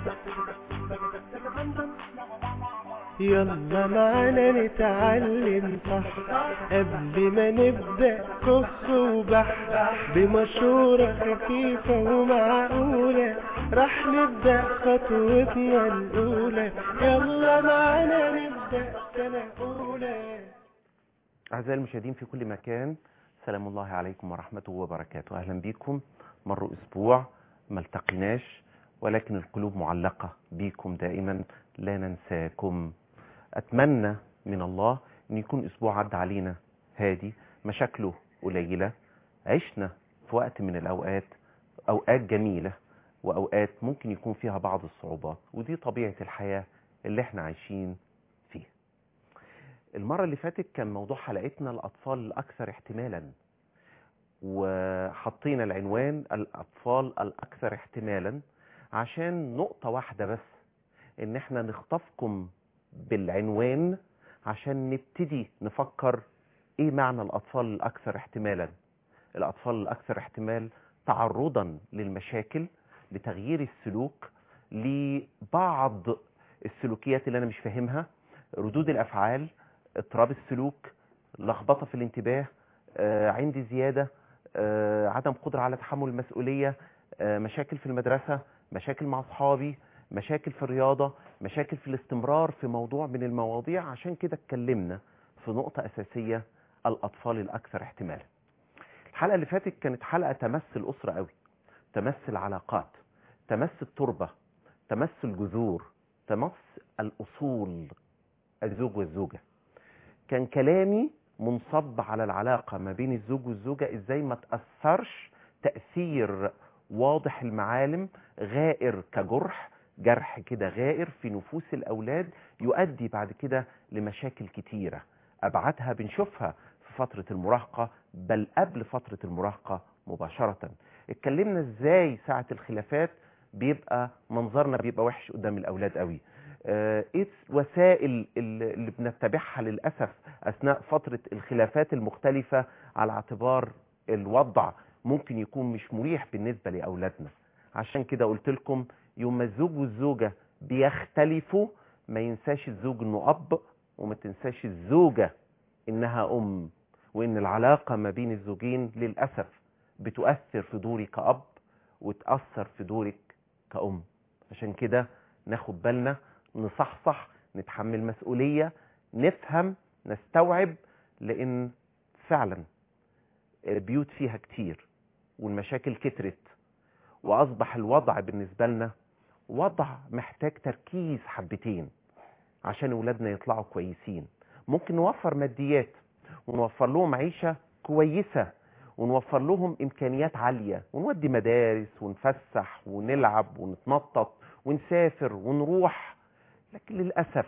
يلا معانا نتعلم صح قبل ما نبدأ كف وبح بمشورة خفيفة ومعقولة راح نبدأ خطوتنا الأولى يلا معانا نبدأ سنة أولى أعزائي المشاهدين في كل مكان سلام الله عليكم ورحمته وبركاته أهلا بكم مر أسبوع ما التقيناش ولكن القلوب معلقة بكم دائما لا ننساكم أتمنى من الله أن يكون أسبوع عدى علينا هادي مشاكله قليلة عشنا في وقت من الأوقات أوقات جميلة وأوقات ممكن يكون فيها بعض الصعوبات ودي طبيعة الحياة اللي احنا عايشين فيها المرة اللي فاتت كان موضوع حلقتنا الأطفال الأكثر احتمالا وحطينا العنوان الأطفال الأكثر احتمالا عشان نقطة واحدة بس إن احنا نخطفكم بالعنوان عشان نبتدي نفكر إيه معنى الأطفال الأكثر احتمالا الأطفال الأكثر احتمال تعرضا للمشاكل لتغيير السلوك لبعض السلوكيات اللي أنا مش فاهمها ردود الأفعال اضطراب السلوك لخبطة في الانتباه آه، عندي زيادة آه، عدم قدرة على تحمل المسؤولية آه، مشاكل في المدرسة مشاكل مع أصحابي مشاكل في الرياضة مشاكل في الاستمرار في موضوع من المواضيع عشان كده اتكلمنا في نقطة أساسية الأطفال الأكثر احتمالا الحلقة اللي فاتت كانت حلقة تمس الأسرة قوي تمس العلاقات تمس التربة تمس الجذور تمس الأصول الزوج والزوجة كان كلامي منصب على العلاقة ما بين الزوج والزوجة ازاي ما تأثرش تأثير واضح المعالم غائر كجرح جرح كده غائر في نفوس الأولاد يؤدي بعد كده لمشاكل كتيرة أبعادها بنشوفها في فترة المراهقة بل قبل فترة المراهقة مباشرة اتكلمنا ازاي ساعة الخلافات بيبقى منظرنا بيبقى وحش قدام الأولاد قوي آه، ايه وسائل اللي اللي بنتبعها للأسف أثناء فترة الخلافات المختلفة على اعتبار الوضع ممكن يكون مش مريح بالنسبة لأولادنا عشان كده قلت لكم يوم ما الزوج والزوجة بيختلفوا ما ينساش الزوج انه اب وما تنساش الزوجة انها ام وان العلاقة ما بين الزوجين للأسف بتؤثر في دوري كأب وتأثر في دورك كأم عشان كده ناخد بالنا نصحصح نتحمل مسؤولية نفهم نستوعب لان فعلا البيوت فيها كتير والمشاكل كترت واصبح الوضع بالنسبة لنا وضع محتاج تركيز حبتين عشان ولادنا يطلعوا كويسين ممكن نوفر ماديات ونوفر لهم عيشة كويسة ونوفر لهم امكانيات عالية ونودي مدارس ونفسح ونلعب ونتنطط ونسافر ونروح لكن للأسف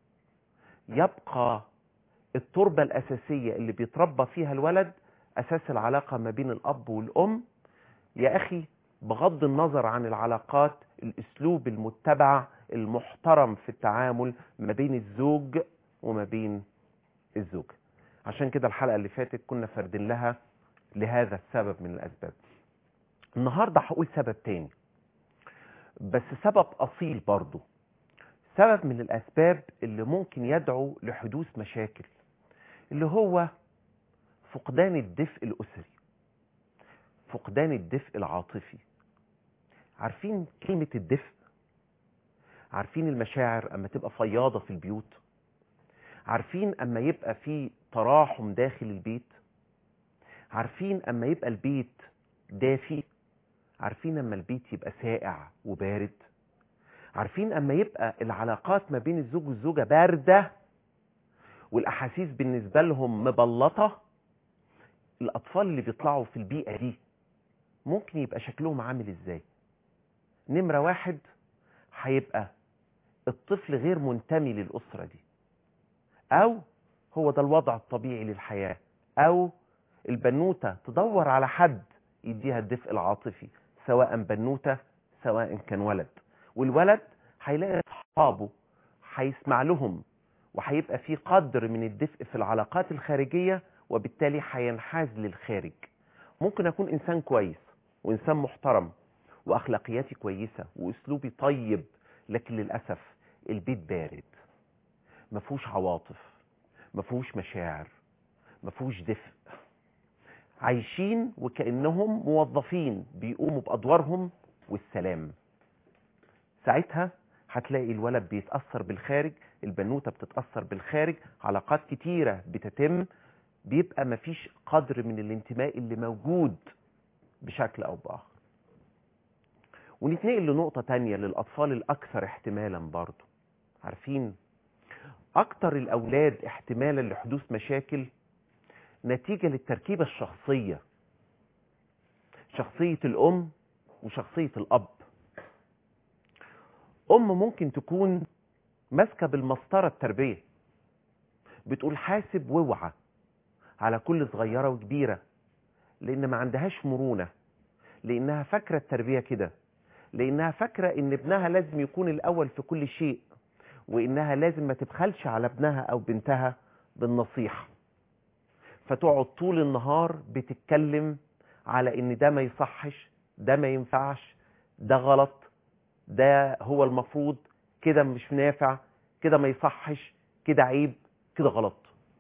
يبقى التربة الأساسية اللي بيتربى فيها الولد أساس العلاقة ما بين الأب والأم يا أخي بغض النظر عن العلاقات الأسلوب المتبع المحترم في التعامل ما بين الزوج وما بين الزوج عشان كده الحلقة اللي فاتت كنا فردين لها لهذا السبب من الأسباب النهاردة هقول سبب تاني بس سبب أصيل برضو سبب من الأسباب اللي ممكن يدعو لحدوث مشاكل اللي هو فقدان الدفء الأسري فقدان الدفء العاطفي عارفين كلمة الدفء عارفين المشاعر أما تبقى فياضة في البيوت عارفين أما يبقى في تراحم داخل البيت عارفين أما يبقى البيت دافي عارفين أما البيت يبقى ساقع وبارد عارفين أما يبقى العلاقات ما بين الزوج والزوجة باردة والأحاسيس بالنسبة لهم مبلطة الأطفال اللي بيطلعوا في البيئة دي ممكن يبقى شكلهم عامل إزاي نمرة واحد هيبقى الطفل غير منتمي للأسرة دي أو هو ده الوضع الطبيعي للحياة أو البنوتة تدور على حد يديها الدفء العاطفي سواء بنوتة سواء كان ولد والولد هيلاقي أصحابه هيسمع لهم وهيبقى في قدر من الدفء في العلاقات الخارجية وبالتالي هينحاز للخارج ممكن أكون إنسان كويس وإنسان محترم وأخلاقياتي كويسة وأسلوبي طيب لكن للاسف البيت بارد مفهوش عواطف مفهوش مشاعر مفهوش دفء عايشين وكانهم موظفين بيقوموا بادوارهم والسلام ساعتها هتلاقي الولد بيتاثر بالخارج البنوته بتتاثر بالخارج علاقات كتيره بتتم بيبقى مفيش قدر من الانتماء اللي موجود بشكل او باخر ونتنقل لنقطة تانية للأطفال الأكثر احتمالا برضو عارفين أكتر الأولاد احتمالا لحدوث مشاكل نتيجة للتركيبة الشخصية شخصية الأم وشخصية الأب أم ممكن تكون ماسكة بالمسطرة التربية بتقول حاسب واوعى على كل صغيرة وكبيرة لأن ما عندهاش مرونة لأنها فاكرة التربية كده لأنها فاكرة إن ابنها لازم يكون الأول في كل شيء وإنها لازم ما تبخلش على ابنها أو بنتها بالنصيحة فتقعد طول النهار بتتكلم على إن ده ما يصحش ده ما ينفعش ده غلط ده هو المفروض كده مش نافع كده ما يصحش كده عيب كده غلط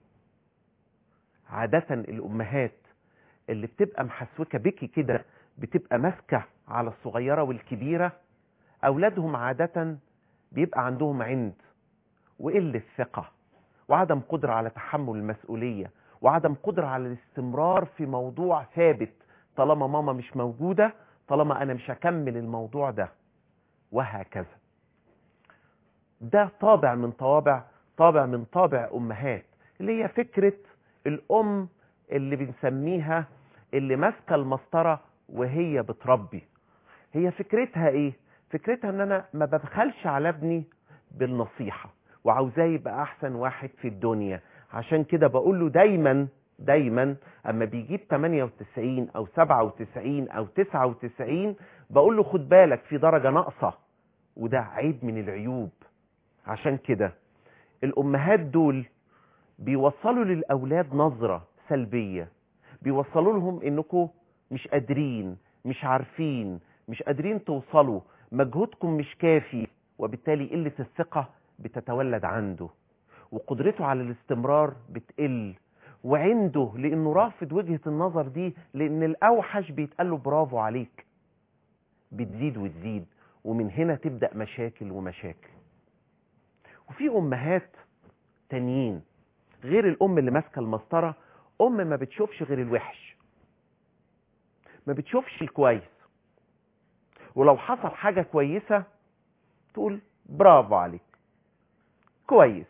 عادة الأمهات اللي بتبقى محسوكة بيكي كده بتبقى ماسكة على الصغيرة والكبيرة أولادهم عادة بيبقى عندهم عند وقلة ثقة وعدم قدرة على تحمل المسؤولية وعدم قدرة على الاستمرار في موضوع ثابت طالما ماما مش موجودة طالما أنا مش هكمل الموضوع ده وهكذا ده طابع من طوابع طابع من طابع أمهات اللي هي فكرة الأم اللي بنسميها اللي ماسكة المسطرة وهي بتربي هي فكرتها ايه فكرتها ان انا ما ببخلش على ابني بالنصيحة وعاوزاه يبقى احسن واحد في الدنيا عشان كده بقول له دايما دايما اما بيجيب 98 او 97 او 99 بقول له خد بالك في درجة ناقصة وده عيب من العيوب عشان كده الامهات دول بيوصلوا للاولاد نظرة سلبية بيوصلوا لهم انكم مش قادرين مش عارفين مش قادرين توصلوا مجهودكم مش كافي وبالتالي قلة الثقة بتتولد عنده وقدرته على الاستمرار بتقل وعنده لانه رافض وجهة النظر دي لان الاوحش بيتقال له برافو عليك بتزيد وتزيد ومن هنا تبدأ مشاكل ومشاكل وفي امهات تانيين غير الام اللي ماسكه المسطره ام ما بتشوفش غير الوحش ما بتشوفش الكويس ولو حصل حاجة كويسة تقول برافو عليك كويس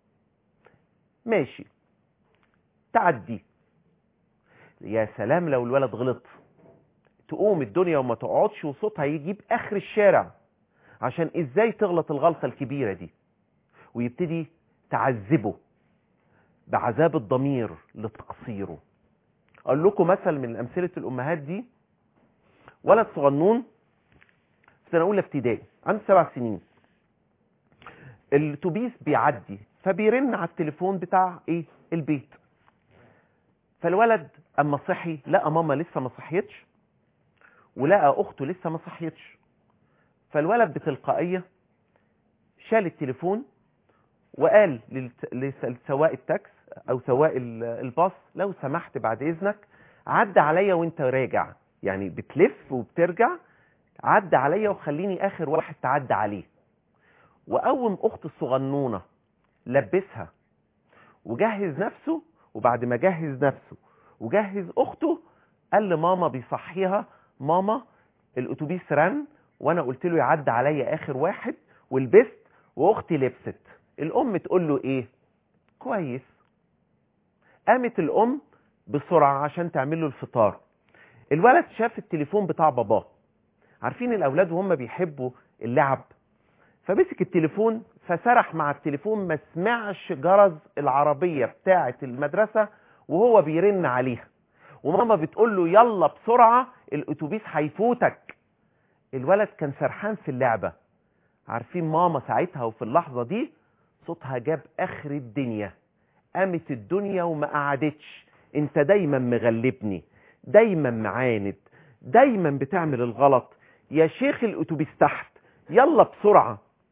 ماشي تعدي يا سلام لو الولد غلط تقوم الدنيا وما تقعدش وصوتها يجيب اخر الشارع عشان ازاي تغلط الغلطة الكبيرة دي ويبتدي تعذبه بعذاب الضمير لتقصيره اقول لكم مثل من امثله الامهات دي ولد صغنون في سنه اولى ابتدائي عنده سبع سنين الاتوبيس بيعدي فبيرن على التليفون بتاع ايه البيت فالولد اما صحي لقى ماما لسه ما صحيتش ولقى اخته لسه ما صحيتش فالولد بتلقائيه شال التليفون وقال لسواق التاكس او سواق الباص لو سمحت بعد اذنك عد عليا وانت راجع يعني بتلف وبترجع عد عليا وخليني اخر واحد تعدى عليه وقوم اخت الصغنونه لبسها وجهز نفسه وبعد ما جهز نفسه وجهز اخته قال لماما بيصحيها ماما الاتوبيس رن وانا قلت له يعدي عليا اخر واحد ولبست واختي لبست الام تقول له ايه كويس قامت الام بسرعة عشان تعمل له الفطار الولد شاف التليفون بتاع باباه عارفين الاولاد وهم بيحبوا اللعب فمسك التليفون فسرح مع التليفون ما سمعش جرس العربية بتاعة المدرسة وهو بيرن عليها وماما بتقول له يلا بسرعة الاتوبيس هيفوتك الولد كان سرحان في اللعبة عارفين ماما ساعتها وفي اللحظة دي صوتها جاب اخر الدنيا قامت الدنيا وما قعدتش انت دايما مغلبني دايما معاند دايما بتعمل الغلط يا شيخ الاتوبيس تحت يلا بسرعة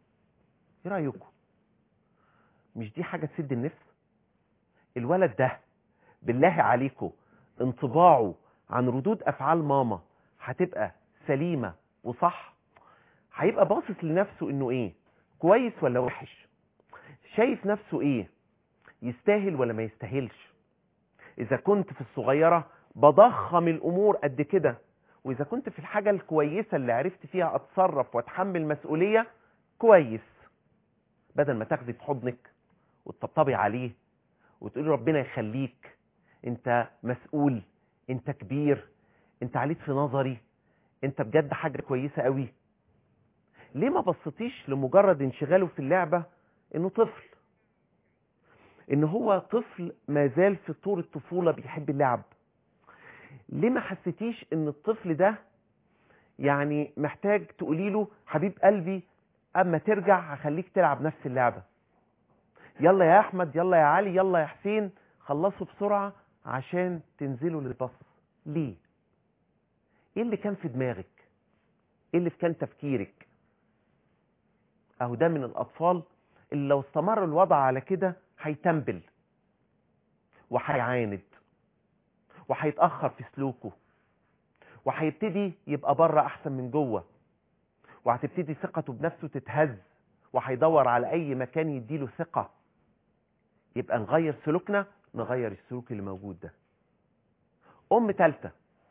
ايه رايكم مش دي حاجه تسد النفس الولد ده بالله عليكم انطباعه عن ردود افعال ماما هتبقى سليمه وصح هيبقى باصص لنفسه انه ايه كويس ولا وحش شايف نفسه ايه يستاهل ولا ما يستاهلش اذا كنت في الصغيره بضخم الامور قد كده واذا كنت في الحاجه الكويسه اللي عرفت فيها اتصرف واتحمل مسؤوليه كويس بدل ما تاخدي في حضنك وتطبطبي عليه وتقولي ربنا يخليك انت مسؤول انت كبير انت عليك في نظري انت بجد حاجه كويسه قوي ليه ما بصيتيش لمجرد انشغاله في اللعبه انه طفل ان هو طفل ما زال في طور الطفوله بيحب اللعب ليه ما حسيتيش ان الطفل ده يعني محتاج تقولي له حبيب قلبي اما ترجع هخليك تلعب نفس اللعبه يلا يا احمد يلا يا علي يلا يا حسين خلصوا بسرعه عشان تنزلوا للباص ليه ايه اللي كان في دماغك ايه اللي كان تفكيرك اهو ده من الاطفال اللي لو استمر الوضع على كده هيتنبل وهيعاند وهيتاخر في سلوكه وهيبتدي يبقى بره احسن من جوه وهتبتدي ثقته بنفسه تتهز وهيدور على اي مكان يديله ثقه يبقى نغير سلوكنا نغير السلوك اللي موجود ده ام ثالثه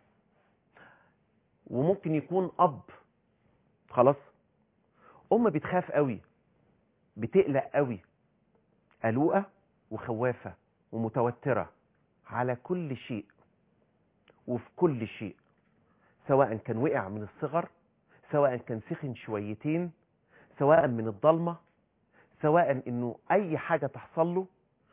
وممكن يكون اب خلاص ام بتخاف قوي بتقلق قوي قلوقه وخوافه ومتوتره على كل شيء وفي كل شيء سواء كان وقع من الصغر سواء كان سخن شويتين سواء من الضلمه سواء انه اي حاجه تحصل له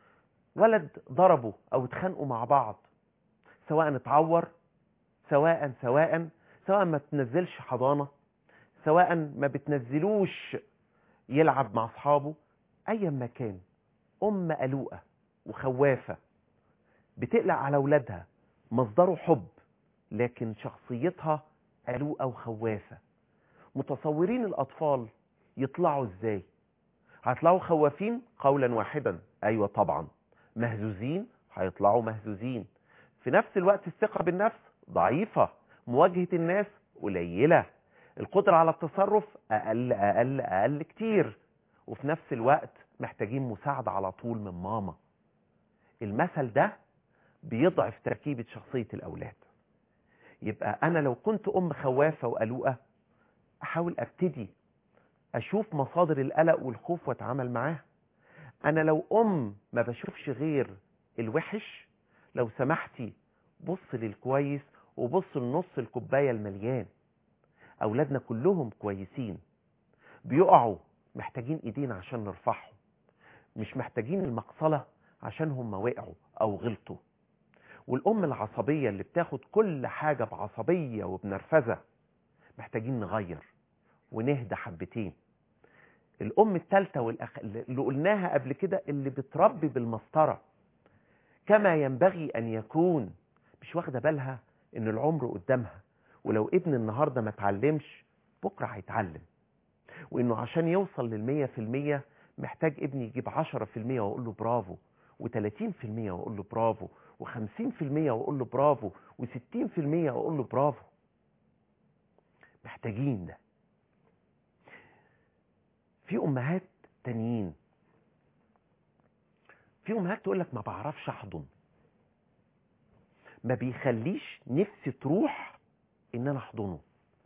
ولد ضربه او اتخانقوا مع بعض سواء اتعور سواء سواء سواء ما تنزلش حضانه سواء ما بتنزلوش يلعب مع اصحابه ايا ما كان ام قلوقه وخوافه بتقلق على اولادها مصدره حب لكن شخصيتها قلوقه وخوافه متصورين الاطفال يطلعوا ازاي هيطلعوا خوافين قولا واحدا ايوه طبعا مهزوزين هيطلعوا مهزوزين في نفس الوقت الثقه بالنفس ضعيفه مواجهه الناس قليله القدره على التصرف اقل اقل اقل كتير وفي نفس الوقت محتاجين مساعده على طول من ماما المثل ده بيضعف تركيبه شخصيه الاولاد يبقى انا لو كنت ام خوافه وقلوقه احاول ابتدي اشوف مصادر القلق والخوف واتعامل معاها انا لو ام ما بشوفش غير الوحش لو سمحتي بص للكويس وبص لنص الكوبايه المليان اولادنا كلهم كويسين بيقعوا محتاجين ايدين عشان نرفعهم مش محتاجين المقصله عشان هم وقعوا او غلطوا والام العصبيه اللي بتاخد كل حاجه بعصبيه وبنرفزه محتاجين نغير ونهدى حبتين الام الثالثه والأخ... اللي قلناها قبل كده اللي بتربي بالمسطره كما ينبغي ان يكون مش واخده بالها ان العمر قدامها ولو ابن النهارده ما اتعلمش بكره هيتعلم وانه عشان يوصل للمية في المية محتاج ابني يجيب عشرة في المية واقول له برافو وتلاتين في المية واقول له برافو وخمسين في المية واقول له برافو وستين في المية واقول له برافو محتاجين ده في امهات تانيين في امهات تقول لك ما بعرفش احضن ما بيخليش نفسي تروح ان انا احضنه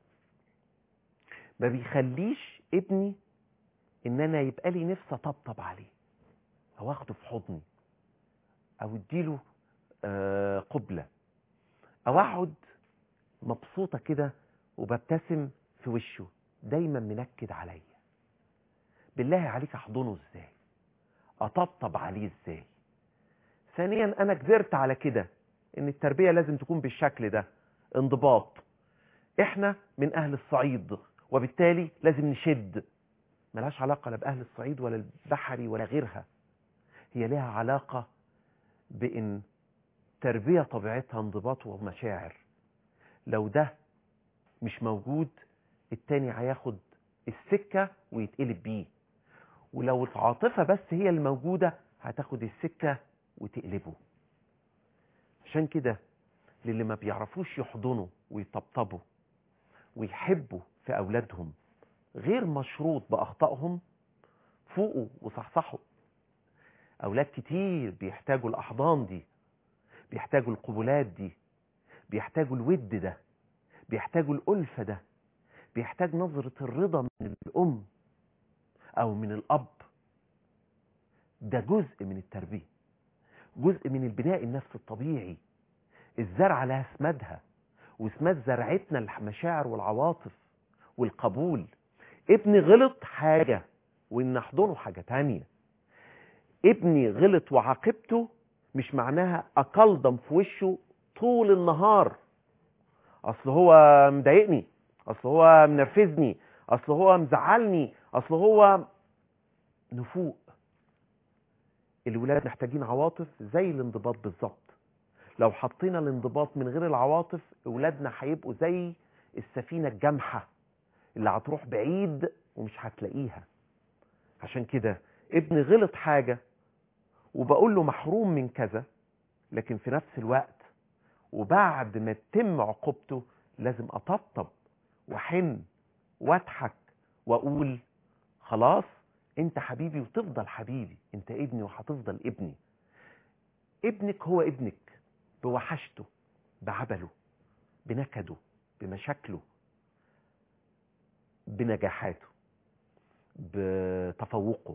ما بيخليش ابني ان انا يبقى لي نفسي اطبطب عليه او اخده في حضني او اديله آه قبله او اقعد مبسوطه كده وببتسم في وشه دايما منكد عليا بالله عليك احضنه ازاي اطبطب عليه ازاي ثانيا انا كبرت على كده ان التربيه لازم تكون بالشكل ده انضباط احنا من اهل الصعيد وبالتالي لازم نشد ملهاش علاقه لا باهل الصعيد ولا البحري ولا غيرها هي لها علاقه بان تربيه طبيعتها انضباط ومشاعر لو ده مش موجود التاني هياخد السكه ويتقلب بيه ولو العاطفة بس هي الموجودة هتاخد السكة وتقلبه عشان كده للي ما بيعرفوش يحضنوا ويطبطبوا ويحبوا في أولادهم غير مشروط بأخطائهم فوقوا وصحصحوا أولاد كتير بيحتاجوا الأحضان دي بيحتاجوا القبلات دي بيحتاجوا الود ده بيحتاجوا الألفة ده بيحتاج نظرة الرضا من الأم أو من الأب ده جزء من التربية جزء من البناء النفس الطبيعي الزرعة لها اسمادها واسماد زرعتنا المشاعر والعواطف والقبول ابني غلط حاجة وان نحضنه حاجة تانية ابني غلط وعاقبته مش معناها اقلدم في وشه طول النهار اصل هو مضايقني اصل هو منرفزني اصل هو مزعلني اصل هو نفوق الولاد محتاجين عواطف زي الانضباط بالظبط لو حطينا الانضباط من غير العواطف اولادنا هيبقوا زي السفينه الجامحه اللي هتروح بعيد ومش هتلاقيها عشان كده ابني غلط حاجه وبقول له محروم من كذا لكن في نفس الوقت وبعد ما تتم عقوبته لازم اطبطب واحن واضحك واقول خلاص انت حبيبي وتفضل حبيبي انت ابني وهتفضل ابني ابنك هو ابنك بوحشته بعبله بنكده بمشاكله بنجاحاته بتفوقه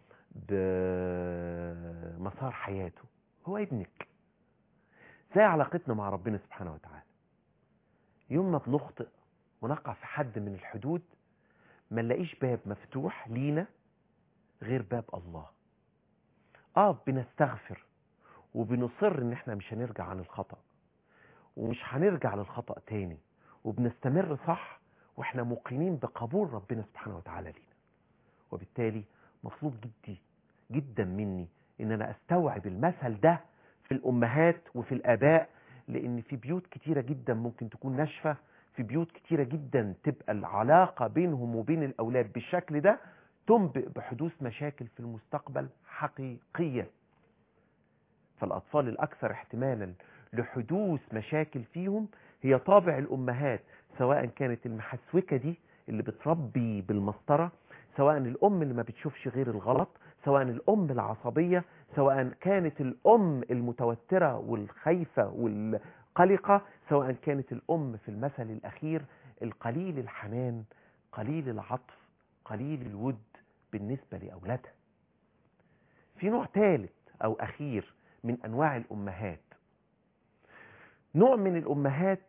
بمسار حياته هو ابنك زي علاقتنا مع ربنا سبحانه وتعالى يوم ما بنخطئ ونقع في حد من الحدود ما نلاقيش باب مفتوح لينا غير باب الله اه بنستغفر وبنصر ان احنا مش هنرجع عن الخطأ ومش هنرجع للخطأ تاني وبنستمر صح واحنا موقنين بقبول ربنا سبحانه وتعالى لينا وبالتالي مطلوب جدي جدا مني ان انا استوعب المثل ده في الامهات وفي الاباء لان في بيوت كتيرة جدا ممكن تكون ناشفة في بيوت كتيرة جدا تبقى العلاقة بينهم وبين الاولاد بالشكل ده تنبئ بحدوث مشاكل في المستقبل حقيقية فالأطفال الأكثر احتمالا لحدوث مشاكل فيهم هي طابع الأمهات سواء كانت المحسوكة دي اللي بتربي بالمسطرة سواء الأم اللي ما بتشوفش غير الغلط سواء الأم العصبية سواء كانت الأم المتوترة والخايفة والقلقة سواء كانت الأم في المثل الأخير القليل الحنان قليل العطف قليل الود بالنسبة لأولادها في نوع ثالث أو أخير من أنواع الأمهات نوع من الأمهات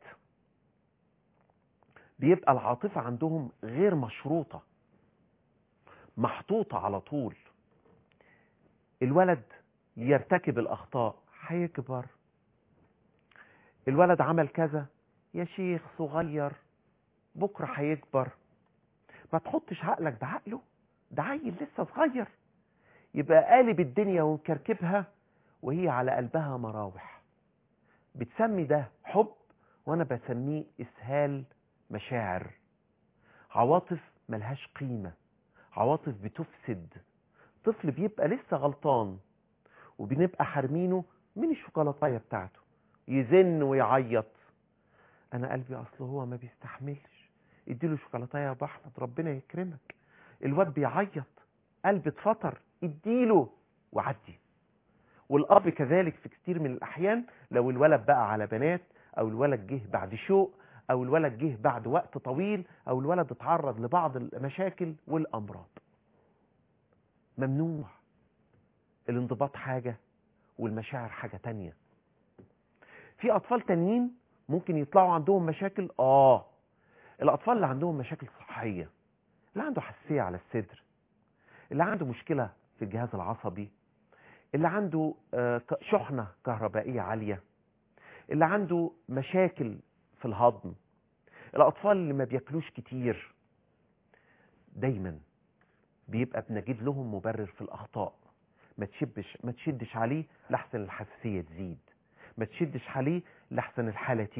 بيبقى العاطفة عندهم غير مشروطة محطوطة على طول الولد يرتكب الأخطاء هيكبر الولد عمل كذا يا شيخ صغير بكرة هيكبر ما تحطش عقلك بعقله ده عيل لسه صغير يبقى قالب الدنيا ومكركبها وهي على قلبها مراوح بتسمي ده حب وانا بسميه اسهال مشاعر عواطف ملهاش قيمة عواطف بتفسد طفل بيبقى لسه غلطان وبنبقى حارمينه من الشوكولاتايه بتاعته يزن ويعيط انا قلبي اصل هو ما بيستحملش اديله شوكولاتايه يا ابو احمد ربنا يكرمك الواد بيعيط قلب اتفطر اديله وعدي والاب كذلك في كتير من الاحيان لو الولد بقى على بنات او الولد جه بعد شوق او الولد جه بعد وقت طويل او الولد اتعرض لبعض المشاكل والامراض ممنوع الانضباط حاجة والمشاعر حاجة تانية في اطفال تانيين ممكن يطلعوا عندهم مشاكل اه الاطفال اللي عندهم مشاكل صحية اللي عنده حساسية على الصدر اللي عنده مشكلة في الجهاز العصبي اللي عنده شحنة كهربائية عالية اللي عنده مشاكل في الهضم الأطفال اللي ما بياكلوش كتير دايما بيبقى بنجد لهم مبرر في الأخطاء ما تشبش ما تشدش عليه لحسن الحساسية تزيد ما تشدش عليه لحسن الحالة تيجي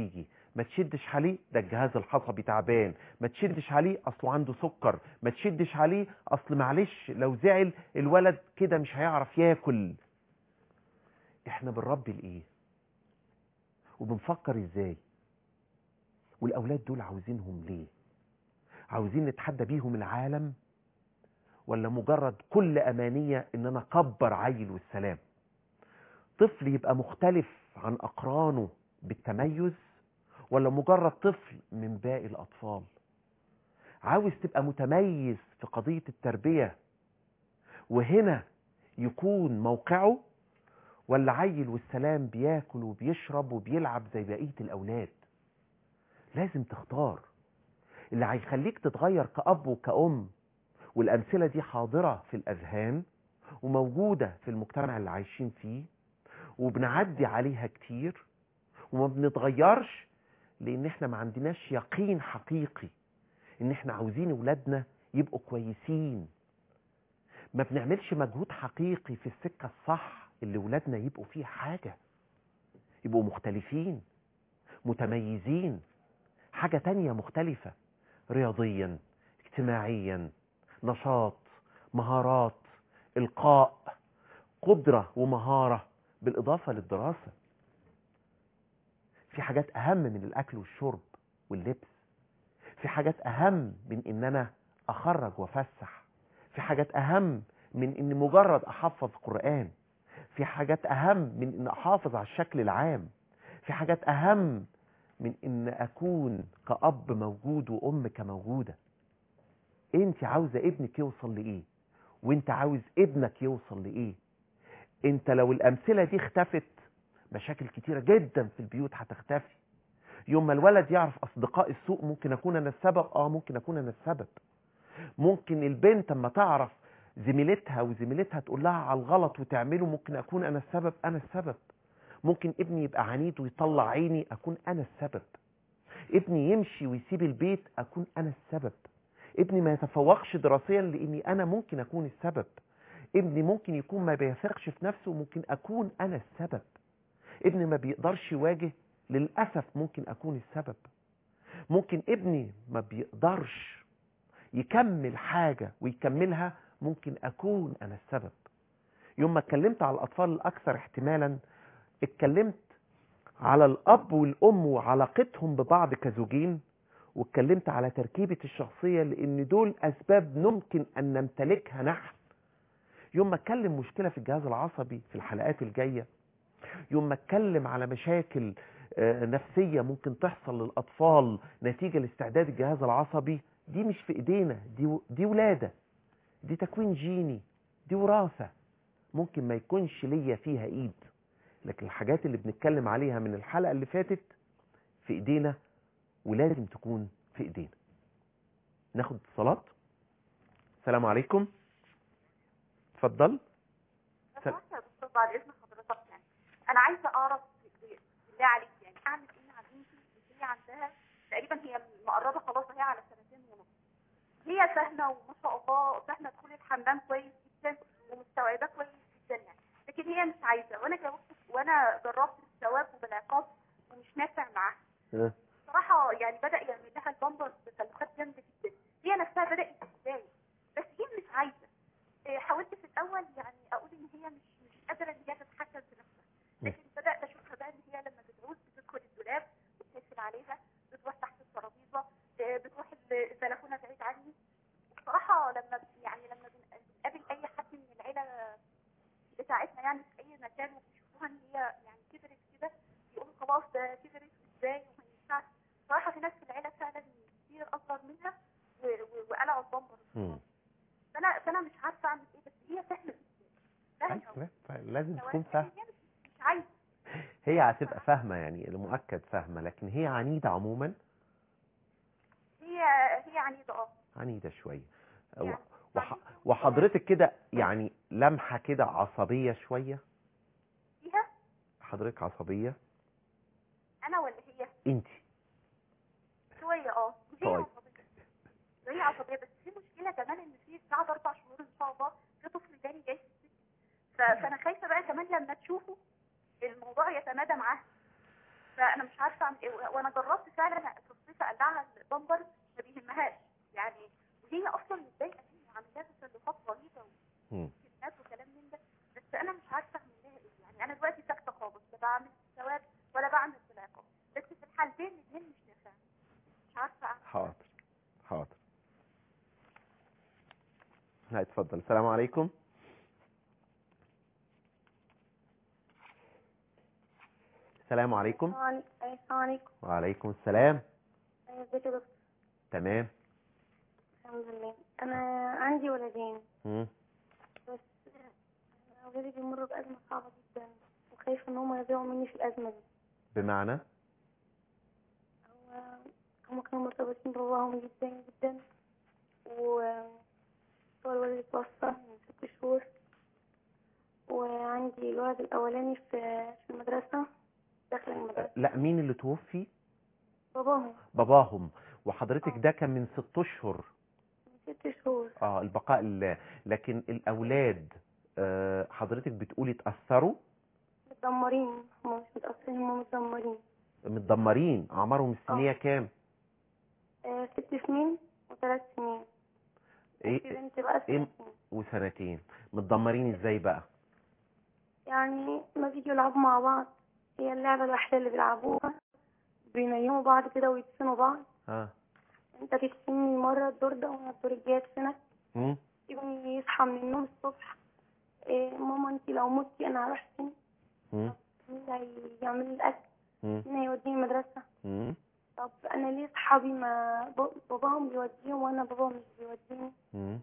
ما تشدش عليه ده الجهاز العصبي تعبان ما تشدش عليه اصله عنده سكر ما تشدش عليه اصل معلش لو زعل الولد كده مش هيعرف ياكل احنا بنربي لايه وبنفكر ازاي والاولاد دول عاوزينهم ليه عاوزين نتحدى بيهم العالم ولا مجرد كل امانيه ان انا اكبر عيل والسلام طفل يبقى مختلف عن اقرانه بالتميز ولا مجرد طفل من باقي الاطفال عاوز تبقى متميز في قضيه التربيه وهنا يكون موقعه ولا عيل والسلام بياكل وبيشرب وبيلعب زي بقيه الاولاد لازم تختار اللي هيخليك تتغير كأب وكأم والأمثلة دي حاضرة في الأذهان وموجودة في المجتمع اللي عايشين فيه وبنعدي عليها كتير وما بنتغيرش لأن احنا ما عندناش يقين حقيقي ان احنا عاوزين ولادنا يبقوا كويسين ما بنعملش مجهود حقيقي في السكة الصح اللي ولادنا يبقوا فيه حاجة يبقوا مختلفين متميزين حاجة تانية مختلفة رياضيا اجتماعيا نشاط مهارات إلقاء قدرة ومهارة بالإضافة للدراسة في حاجات أهم من الأكل والشرب واللبس في حاجات أهم من إن أنا أخرج وأفسح في حاجات أهم من إن مجرد أحفظ قرآن في حاجات أهم من إن أحافظ على الشكل العام في حاجات أهم من إن أكون كأب موجود وأم كموجودة أنت عاوزة ابنك يوصل لإيه وأنت عاوز ابنك يوصل لإيه أنت لو الأمثلة دي اختفت مشاكل كتيرة جدا في البيوت هتختفي يوم ما الولد يعرف أصدقاء السوء ممكن أكون أنا السبب آه ممكن أكون أنا السبب ممكن البنت اما تعرف زميلتها وزميلتها تقول لها على الغلط وتعمله ممكن أكون أنا السبب أنا السبب ممكن ابني يبقى عنيد ويطلع عيني أكون أنا السبب ابني يمشي ويسيب البيت أكون أنا السبب ابني ما يتفوقش دراسيا لأني أنا ممكن أكون السبب ابني ممكن يكون ما بيثقش في نفسه ممكن أكون أنا السبب ابني ما بيقدرش يواجه للأسف ممكن أكون السبب ممكن ابني ما بيقدرش يكمل حاجة ويكملها ممكن أكون أنا السبب يوم ما اتكلمت على الأطفال الأكثر احتمالا اتكلمت على الأب والأم وعلاقتهم ببعض كزوجين واتكلمت على تركيبة الشخصية لأن دول أسباب ممكن أن نمتلكها نحن يوم ما اتكلم مشكلة في الجهاز العصبي في الحلقات الجاية يوم ما اتكلم على مشاكل آه، نفسية ممكن تحصل للأطفال نتيجة لاستعداد الجهاز العصبي دي مش في ايدينا دي, دي ولادة دي تكوين جيني دي وراثة ممكن ما يكونش ليا فيها ايد لكن الحاجات اللي بنتكلم عليها من الحلقة اللي فاتت في ايدينا ولازم تكون في ايدينا ناخد اتصالات السلام عليكم اتفضل سل- سمعت يا دكتور بعد اذن حضرتك يعني انا عايزه اعرف بالله عليك يعني اعمل ايه مع بنتي اللي هي عندها تقريبا هي مقربه خلاص هي على سنتين ونص هي فاهمه وما شاء الله فاهمه دخول الحمام كويس جدا ومستوعبه كويس جدا يعني لكن هي مش عايزه وانا جاوبت وانا جربت الثواب وبالعقاب ومش نافع معاها اه. صراحه يعني بدا يعمل لها البامبرز بتلوخات جامده جدا هي نفسها بدات تتضايق بس هي مش عايزه إيه، حاولت في الاول يعني اقول ان هي مش مش قادره ان هي تتحكم في نفسها لكن بدات اشوفها بقى ان هي لما بتعوز بتدخل الدولاب بتقفل عليها بتروح تحت الترابيزه إيه، بتروح البلكونه بعيد عني بصراحه لما ب- يعني لما بن- بنقابل اي حد من العيله بتاعتنا يعني في اي مكان وبيشوفوها ان هي يعني كبرت كده يقولوا خلاص ده كبرت ازاي وما ينفعش صراحه في ناس في العيله فعلا كتير اصغر منها و- و- وقلعوا البامبر مم. فانا فانا مش عارفه اعمل ايه بس هي فاهمه فاهمه أيوة، لازم تكون فاهمه فاهمة هي مش مش عايزه هي هتبقى فاهمة يعني المؤكد فاهمة لكن هي عنيدة عموما هي هي عنيده اه عنيدة شوية يعني وح... وحضرتك كده يعني لمحة كده عصبية شوية فيها حضرتك عصبية انا ولا هي انت شويه اه هي طيب. عصبيه هي عصبيه بس في مشكله كمان ان في بعد اربع شهور ان شاء الله في طفل تاني جاي في السجن ف- فانا خايفه بقى كمان لما تشوفه الموضوع يتمادى معاها فانا مش عارفه اعمل ايه وانا جربت فعلا في الصيف اقلعها البامبر ما بيهمهاش يعني وهي اصلا متضايقه مني وعامله لها تسلخات رهيبه مم. وكلمات وكلام من ده بس انا مش عارفه اعمل لها ايه يعني انا دلوقتي ساكته خالص لا بعمل ثواب ولا بعمل بالعقاب بس في الحالتين الاثنين مش نافعين مش عارفه اعمل حاضر حاضر لا اتفضل السلام عليكم السلام عليكم السلام عليكم وعليكم السلام ازيك يا دكتور تمام الحمد لله انا عندي ولدين مم. بس أنا اولادي بيمروا بازمه صعبه جدا وخايفه ان هم يضيعوا مني في الازمه دي بمعنى هو هم كانوا مرتبطين بباباهم جدا جدا و هو الولد اتوفى من ست شهور وعندي الولد الاولاني في في المدرسه داخل المدرسه لا مين اللي توفي باباهم باباهم وحضرتك آه. ده كان من ست اشهر من ست شهور اه البقاء لله لكن الاولاد آه حضرتك بتقولي اتاثروا متدمرين هم مش متأثرين هم متدمرين متدمرين اعمارهم السنيه كام آه، ست سنين وثلاث سنين في ايه بنت بقى إيه؟ ست سنين وسنتين متدمرين ازاي بقى يعني ما بيجوا يلعبوا مع بعض هي اللعبة الوحيدة اللي بيلعبوها بينيموا بعض كده ويدفنوا بعض ها انت تدفني مرة الدور ده وانا الدور الجاي ادفنك مم. ابني يصحى من النوم الصبح إيه ماما انت لو متي انا هروح فين مم. مين اللي هيعمل لي الاكل مم. مين هيوديني المدرسة مم. طب انا ليه صحابي ما ب- باباهم بيوديهم وانا باباهم مش بيوديني مم.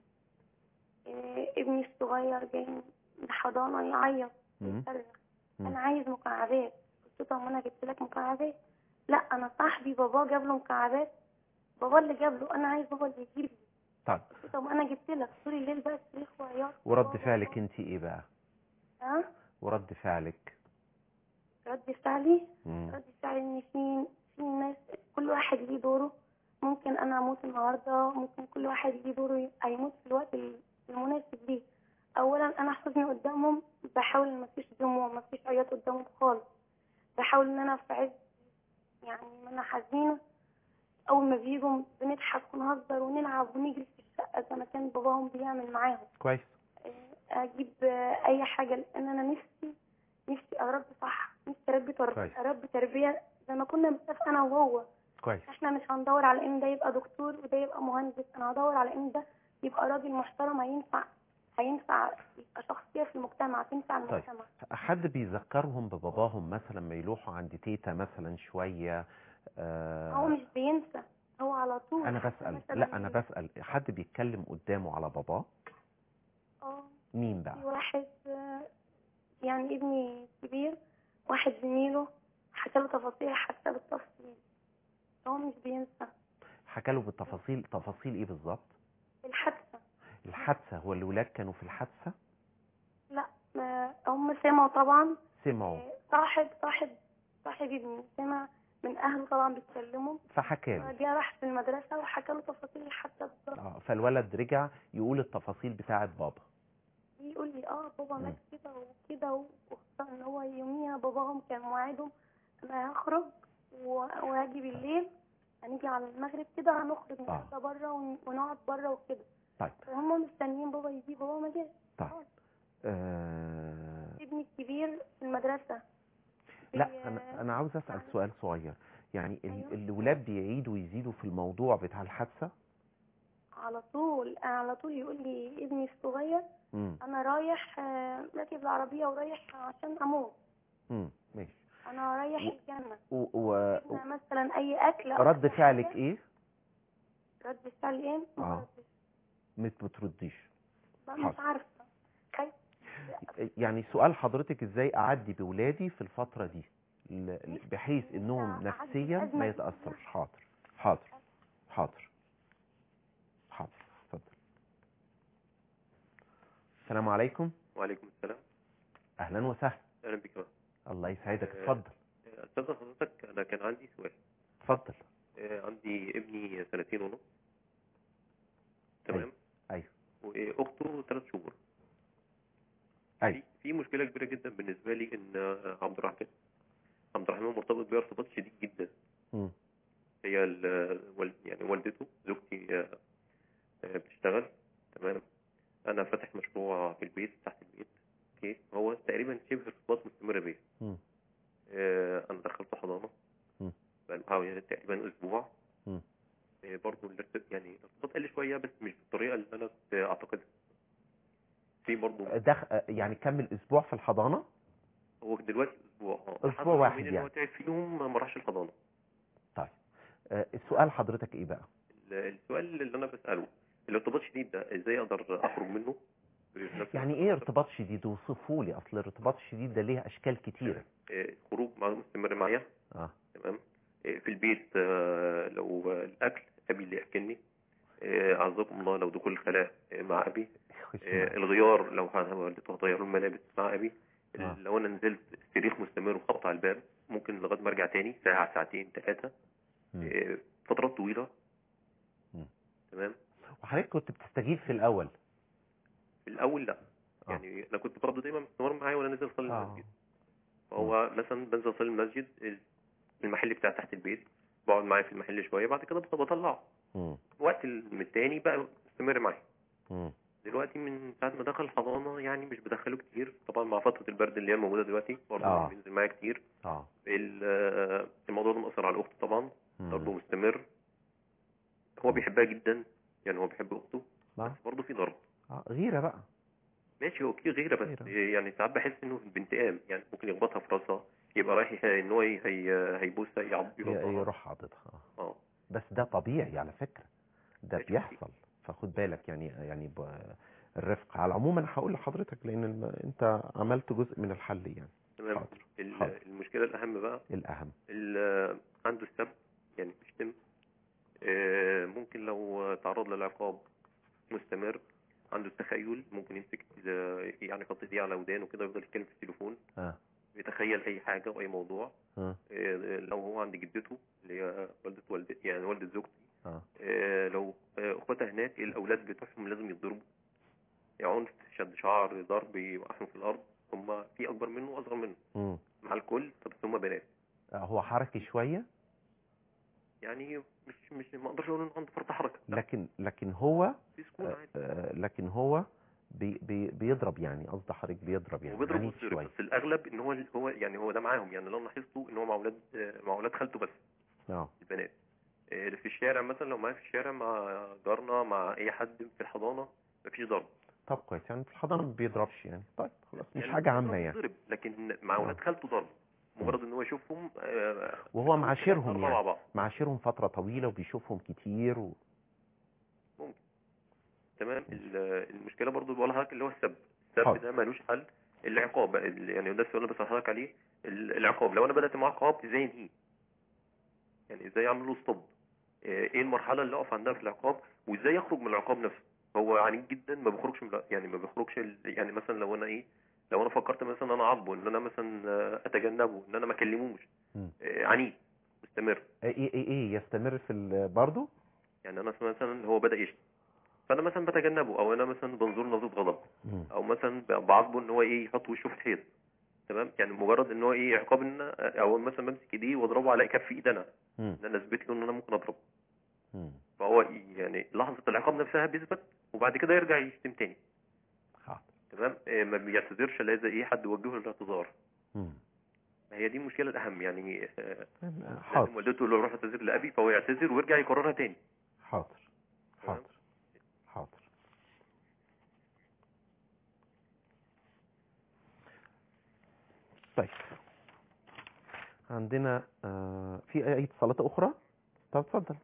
إيه ابني الصغير جاي من الحضانة يعيط مم. يصرخ مم. انا عايز مكعبات قلت له طب ما انا جبت لك مكعبات لا انا صاحبي بابا جاب له مكعبات بابا اللي جاب له انا عايز بابا اللي يجيب لي طيب قلت له طب ما انا جبت لك طول الليل بقى صريخ وعياط ورد بابا، فعلك بابا. انت ايه بقى ها ورد فعلك رد فعلي مم. رد فعلي ان في في ناس كل واحد ليه دوره ممكن انا اموت النهارده ممكن كل واحد ليه دوره هيموت في الوقت المناسب ليه اولا انا حزني قدامهم بحاول ما فيش دموع ما فيش عياط قدامهم خالص بحاول ان انا في عز يعني ما انا حزينه اول ما بيجوا بنضحك ونهزر ونلعب ونجري في الشقه زي ما كان باباهم بيعمل معاهم كويس اجيب اي حاجه لان انا نفسي نفسي اربي صح نفسي اربي كويس. تربيه اربي تربيه زي ما كنا بنتفق انا وهو كويس احنا مش هندور على ان ده يبقى دكتور وده يبقى مهندس انا هدور على ان ده يبقى راجل محترم هينفع هينفع يبقى شخصيه في المجتمع تنفع طيب. المجتمع حد بيذكرهم بباباهم مثلا ما يروحوا عند تيتا مثلا شويه هو آه مش بينسى هو على طول انا حتى بسال مثلاً لا انا بسال حد بيتكلم قدامه على باباه اه مين بقى في واحد آه، يعني ابني كبير واحد زميله حكى له تفاصيل حتى بالتفصيل هو مش بينسى حكى له بالتفاصيل تفاصيل ايه بالظبط الحادثة الحادثه هو الولاد كانوا في الحادثه لا ما هم سمعوا طبعا سمعوا آه، صاحب صاحب صاحب ابني سمع من اهله طبعا بيتكلموا فحكى له فجاء راح في المدرسة وحكى له تفاصيل الحادثة بالظبط اه فالولد رجع يقول التفاصيل بتاعه بابا يقول لي اه بابا مم. مات كده وكده وخصوصا ان هو يوميها باباهم كان موعدهم انا هخرج و- وهاجي بالليل هنيجي على المغرب كده هنخرج نتغدى بره ون- ونقعد بره وكده طيب فهم مستنيين بابا يجي بابا ما جاش طيب آه ابني الكبير في المدرسة لا بي- انا انا عاوز اسال سؤال صغير يعني ال- أيوة. الولاد بيعيدوا ويزيدوا في الموضوع بتاع الحادثه على طول على طول يقول لي ابني الصغير امم انا رايح آه، راكب العربية ورايح عشان اموت امم ماشي انا رايح و- الجنة و... و... جبنا مثلا اي اكل أو رد أي فعلك حاجة. ايه رد فعل ايه ما آه. ردش. مش بترديش لا، مش حاضر. عارفة خايف يعني سؤال حضرتك ازاي اعدي بولادي في الفتره دي ل- ل- بحيث انهم أعدي نفسيا الأزمة ما دي يتاثرش حاضر حاضر حاضر حاضر اتفضل السلام عليكم وعليكم السلام اهلا وسهلا اهلا بك يا الله يسعدك آه، اتفضل استاذ حضرتك انا كان عندي سؤال اتفضل آه، عندي ابني سنتين ونص تمام ايوه واخته ثلاث شهور ايوه في في مشكله كبيره جدا بالنسبه لي ان آه، عبد الرحمن عبد الرحمن مرتبط بيها ارتباط شديد جدا مم. هي ال- والد يعني والدته زوجتي آه، آه، بتشتغل تمام انا فاتح مشروع في البيت تحت البيت اوكي هو تقريبا شبه ارتباط مستمر بيا مم. آه، انا دخلت حضانه مم. بقى حوالي تقريبا اسبوع مم. آه، برضه الارت- يعني الارتباط قل شويه بس مش بالطريقه اللي انا كنت اعتقدها في برضه دخ... يعني كمل اسبوع في الحضانة هو دلوقتي اسبوع اه أسبوع حصل واحد يومين ان هو يعني. تعب فيهم ما راحش الحضانه طيب آه، السؤال حضرتك ايه بقى ال- السؤال اللي انا بساله الارتباط الشديد ده ازاي اقدر اخرج منه في نفس يعني ايه ارتباط شديد وصفوا لي اصل الارتباط الشديد ده ليه اشكال كتيرة آه، خروج مع مستمر معايا اه تمام آه، في البيت آه، لو الاكل ابي اللي ياكلني آه، اعزكم الله لو دخول الخلاء آه، مع ابي خش آه، معايا. الغيار لو والدته هتغير الملابس مع ابي آه. لو انا نزلت استريخ مستمر وخبط على الباب ممكن لغايه ما ارجع تاني ساعه ساعتين ثلاثه مم. آه، فترات طويله مم. تمام وحضرتك كنت بتستجيب في الاول في الاول لا آه. يعني انا كنت برضه دايما مستمر معايا وانا نازل اصلي آه. المسجد فهو مثلا بنزل اصلي المسجد المحل بتاع تحت البيت بقعد معاه في المحل شويه بعد كده بطلعه مم. وقت التاني بقى مستمر معايا مم. دلوقتي من ساعة ما دخل الحضانة يعني مش بدخله كتير طبعا مع فترة البرد اللي هي موجودة دلوقتي برضه آه. مش بينزل معايا كتير اه ال- آه، الموضوع ده مأثر على أخته طبعا مم. ضربه مستمر هو بيحبها جدا يعني هو بيحب أخته آه. بس برضه في ضرب آه. غيرة بقى ماشي هو في غيرة بس غيرة. يعني ساعات بحس إنه بانتقام يعني ممكن يخبطها في راسها يبقى رايح إن هو ي- هي هيبوسها يعض ي- يرضها. يروح عاضدها آه. اه بس ده طبيعي على فكرة ده ماشي. بيحصل فخد بالك يعني يعني ب... الرفق على العموم انا هقول لحضرتك لان الم... انت عملت جزء من الحل يعني تمام حاضر ال- حاضر. المشكلة الأهم بقى الاهم ال- عنده السب يعني بيشتم آه، ممكن لو تعرض للعقاب مستمر عنده التخيل ممكن يمسك ال- يعني يحط ايديه على ودانه كده ويفضل يتكلم في التليفون اه يتخيل اي حاجه واي موضوع اه آه، لو هو عند جدته اللي هي والده والدتي يعني والده زوجتي اه آه، لو آه، اخواتها هناك الاولاد بتوعهم لازم يتضربوا عنف شد شعر ضرب يوقعهم في الارض هم في اكبر منه واصغر منه مم. مع الكل بس هم بنات آه، هو حركي شوية يعني مش مش ما اقدرش اقول انه عنده فرط حركه لا، لكن لكن هو في سكون آه، عادي آه، لكن هو بي بي بيضرب يعني قصد حضرتك بيضرب يعني وبيضرب عنيف ويضرب شوية بس الاغلب ان هو هو يعني هو ده معاهم يعني لو لاحظته ان هو مع اولاد مع اولاد خالته بس اه البنات آه، في الشارع مثلا لو معايا في الشارع مع جارنا مع اي حد في الحضانه مفيش ضرب طب كويس يعني في الحضانة ما بيضربش يعني طيب خلاص مش يعني حاجة بيضرب عامة يعني ويضرب، لكن مع اولاد خالته ضرب مجرد ان هو يشوفهم آه، وهو معاشرهم ضربة مع يعني بعض معاشرهم فترة طويلة وبيشوفهم كتير و... تمام ال- المشكله برضو اللي بقولها لحضرتك اللي هو السب السب حاضر. ده ملوش حل العقاب بقى ال- يعني ده السؤال اللي بسأل حضرتك عليه ال- العقاب لو انا بدات معاه عقاب ازاي انهيه يعني ازاي اعمل له ستوب ايه المرحله اللي اقف عندها في العقاب وازاي يخرج من العقاب نفسه هو عنيف جدا ما بيخرجش من يعني ما بيخرجش ال- يعني مثلا لو انا ايه لو انا فكرت مثلا ان انا اعاقبه ان انا مثلا آه، اتجنبه ان انا ما اكلموش مم. آه، عنيف مستمر ايه ايه ايه يستمر في ال... برضه يعني انا مثلا هو بدا يشتم فانا مثلا بتجنبه او انا مثلا بنظر نظره غضب مم. او مثلا بعاقبه ان هو ايه يحط وشه في الحيط تمام يعني مجرد ان هو ايه عقاب ان او مثلا بمسك ايديه واضربه على كف ايد انا مم. ان انا اثبت له ان انا ممكن اضربه مم. فهو يعني لحظه العقاب نفسها بيثبت وبعد كده يرجع يشتم تاني حاضر تمام إيه ما بيعتذرش الا اذا ايه حد وجهه للاعتذار مم. هي دي المشكله الاهم يعني آه، لازم حاضر والدته لو روح اعتذر لابي فهو يعتذر ويرجع يكررها تاني حاضر تمام؟ حاضر حاضر طيب عندنا آه في اي اتصالات اخرى طب اتفضل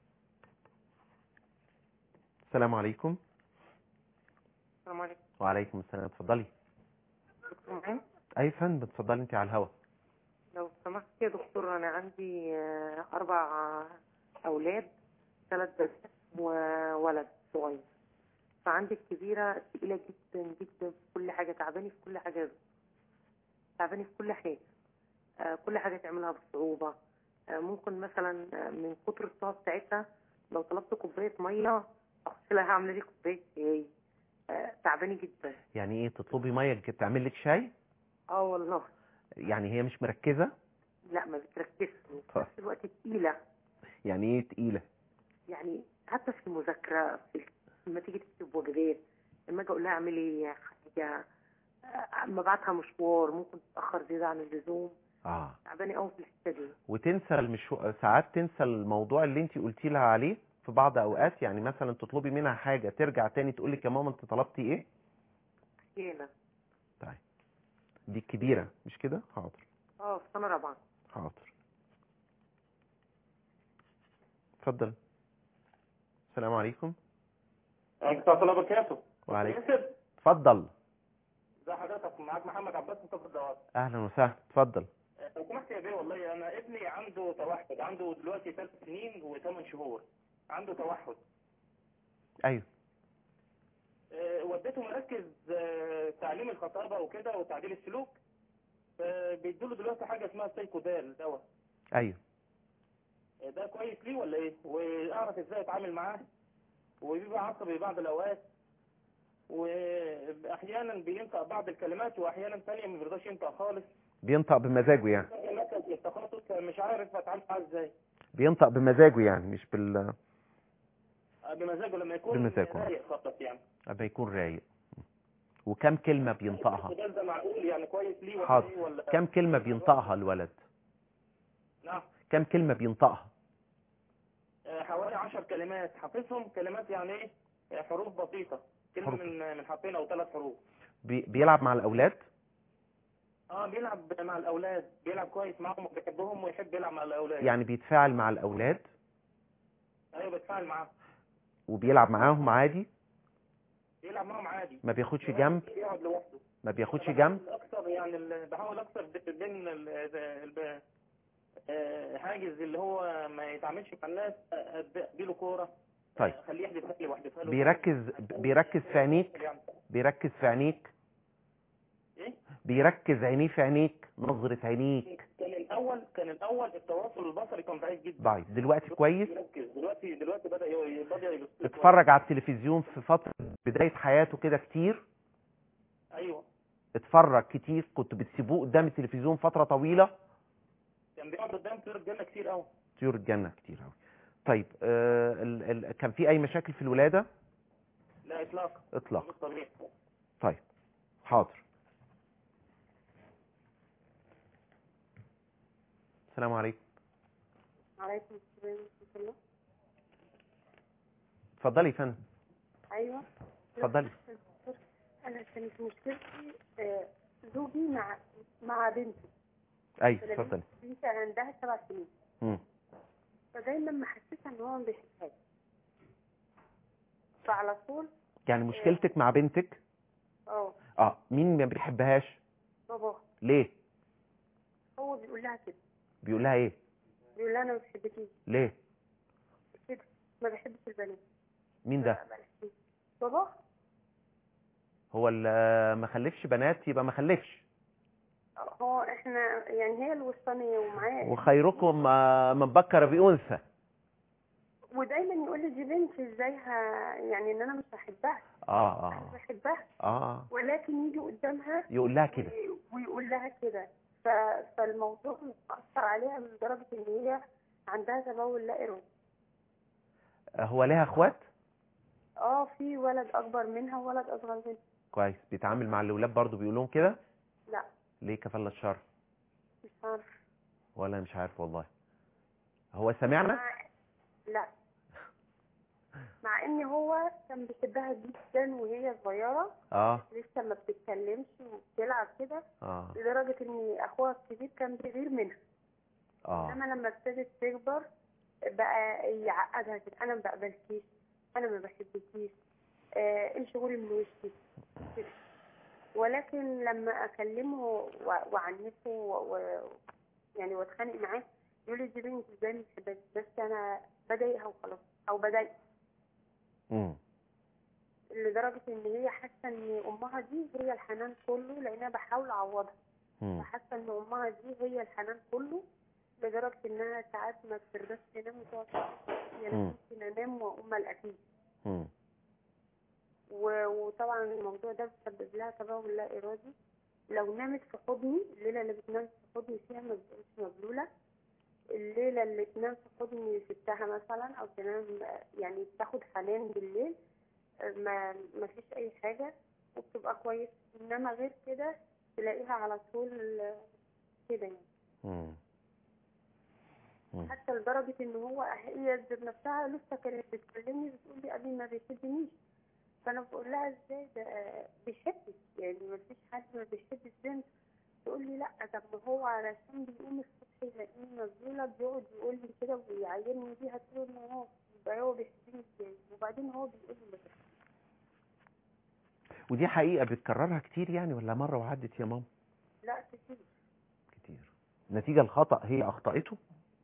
السلام عليكم السلام عليكم وعليكم السلام اتفضلي دكتور معين اي فندم اتفضلي انت على الهوا لو سمحت يا دكتور انا عندي آه، اربع آه، اولاد ثلاث بنات وولد صغير فعندي الكبيره تقيله جدا جدا في كل حاجه تعباني في كل حاجه تعباني في كل حاجه آه، كل حاجه تعملها بصعوبه آه، ممكن مثلا آه، من كتر الصعوبة بتاعتها لو طلبت كوبايه ميه اخش لها اعمل لي كوبايه شاي آه، تعباني جدا يعني ايه تطلبي ميه تعمل لك شاي اه والله يعني هي مش مركزه لا ما بتركزش وفي طيب. نفس الوقت تقيله يعني ايه تقيله يعني حتى في المذاكره في لما تيجي تكتب واجبات لما اجي اقول لها اعملي حاجه آه، اما ابعتها مشوار ممكن تتاخر زياده عن اللزوم اه تعبانه قوي في الحته دي وتنسى المشو... ساعات تنسى الموضوع اللي انت قلتي لها عليه في بعض اوقات يعني مثلا تطلبي منها حاجه ترجع تاني تقول لك يا ماما انت طلبتي ايه احيانا طيب دي كبيره مش كده حاضر اه في سنه رابعه حاضر اتفضل السلام عليكم عليكم السلام ورحمة الله وبركاته. وعليكم ياسر اتفضل ازي حضرتك معاك محمد عباس من كفر الدوار. اهلا وسهلا اتفضل لو سمحت يا بيه والله انا ابني عنده توحد عنده دلوقتي ثلاث سنين وثمان شهور عنده توحد ايوه آه، وديته مركز آه، تعليم الخطابه وكده وتعديل السلوك آه، بيدوا له دلوقتي حاجه اسمها سايكودال دواء ايوه آه، ده كويس ليه ولا ايه واعرف ازاي اتعامل معاه وبيبقى عصبي بعض الاوقات واحيانا بينطق بعض الكلمات واحيانا ثانيه ما بيرضاش ينطق خالص بينطق بمزاجه يعني مركز للتخاطب مش عارف اتعامل معاه ازاي بينطق بمزاجه يعني مش بال بمزاجه لما يكون بمزاجه. رايق خالص يعني اما يكون رايق وكم كلمه بينطقها ده ده معقول يعني كويس ليه ولا حاضر ايه ولا كم كلمه بينطقها الولد نعم كم كلمه بينطقها آه، حوالي 10 كلمات حافظهم كلمات يعني ايه آه، حروف بسيطه كلمه حروف. من من حرفين او ثلاث حروف بي... بيلعب مع الاولاد اه بيلعب مع الاولاد بيلعب كويس معاهم وبيحبهم ويحب يلعب مع الاولاد يعني بيتفاعل مع الاولاد ايوه بتفاعل معاهم وبيلعب معاهم عادي بيلعب معاهم عادي ما بياخدش جنب بيقعد لوحده ما بياخدش أنا جنب بحاول اكثر يعني ال- بحاول اكثر ب- بين ال- ال- ال- آه، حاجز اللي هو ما يتعاملش مع الناس آه، أد- اديله كوره طيب. آه، خليه يحدفها لي واحدفها له بيركز بيركز في عينيك يعني. بيركز في عينيك ايه بيركز عينيه في عينيك نظرة عينيك كان الاول كان الاول التواصل البصري كان ضعيف جدا ضعيف دلوقتي كويس يركز دلوقتي دلوقتي بدا ي- بدا يبص اتفرج على التلفزيون في فترة بداية حياته كده كتير ايوه اتفرج كتير كنت بتسيبوه قدام التلفزيون فترة طويلة كان بيقعد قدام طيور الجنه كتير قوي طيور الجنة كتير أوي طيب آه ال ال كان في أي مشاكل في الولادة لا اطلاقا إطلاق مش طبيعي طيب حاضر السلام عليكم عليكم السلام ورحمة الله اتفضلي يا فندم أيوة اتفضلي أنا كانت مشكلتي آه، زوجي مع مع بنتي ايوه أنا اتفضلي بنتي عندها سبع سنين مم. فدايما محسسها إن هو ما بيحبهاش فعلى طول يعني مشكلتك مع بنتك اه اه مين ما بيحبهاش بابا ليه هو بيقول لها كده بيقول لها ايه بيقول لها أنا ما بحبكيش ليه كده ما بحبش البنات مين ده بابا هو اللي ما خلفش بنات يبقى ما خلفش هو احنا يعني هي الوسطانية ومعاه وخيركم آه، من بكر بأنثى ودايما يقول لي دي بنتي ازاي ه- يعني ان انا مش بحبها اه انا اه بحبها اه ولكن يجي قدامها يقول لها كده ويقول لها كده ف... فالموضوع مأثر عليها لدرجة ان هي عندها تبول لا إرادي آه، هو لها اخوات اه في ولد اكبر منها وولد اصغر منها كويس بيتعامل مع الاولاد برضو بيقول لهم كده لا ليه كفل الشر مش عارف ولا مش عارف والله هو سمعنا مع... لا مع ان هو كان بيحبها جدا وهي صغيرة اه لسه ما بتتكلمش وبتلعب كده اه لدرجة ان اخوها الكبير كان بيغير منها اه انما لما ابتدت تكبر بقى يعقدها كده انا ما بقبلكيش انا ما بحبكيش آه امشي غوري من وشي كده ولكن لما اكلمه و- وعنفه و... و... يعني واتخانق معاه يقول لي دي بنت ازاي ما بحبهاش بس انا بضايقها وخلاص او بضايق امم لدرجة ان هي حاسة ان امها دي هي الحنان كله لانها بحاول اعوضها امم فحاسة ان امها دي هي الحنان كله لدرجة انها ساعات ما بترضاش تنام وتقعد تقول يا مم. أنا ممكن انام واقوم الاكيد امم و- وطبعا الموضوع ده بيسبب لها تبول لا ارادي لو نامت في حضني الليلة اللي بتنام في حضني فيها ما بتقولش مبلولة الليلة اللي تنام في حضني ستها مثلا أو تنام يعني تاخد حنان بالليل ما ما فيش أي حاجة وبتبقى كويس إنما غير كده تلاقيها على طول كده يعني مم. مم. حتى لدرجة إن هو هي ذات نفسها لسه كانت بتكلمني بتقول لي أبي ما بيحبنيش فأنا بقول لها إزاي ده بيحبك يعني ما فيش حد ما بيحبش بنت تقول لي لا طب ما هو علشان بيقوم الصبح يلاقيني مبذولة بيقعد يقول لي كده ويعايرني بيها طول النهار يبقى هو بيحبني ازاي وبعدين هو بيقول لي بس ودي حقيقة بتكررها كتير يعني ولا مرة وعدت يا ماما لا كتير كتير نتيجة الخطأ هي أخطأته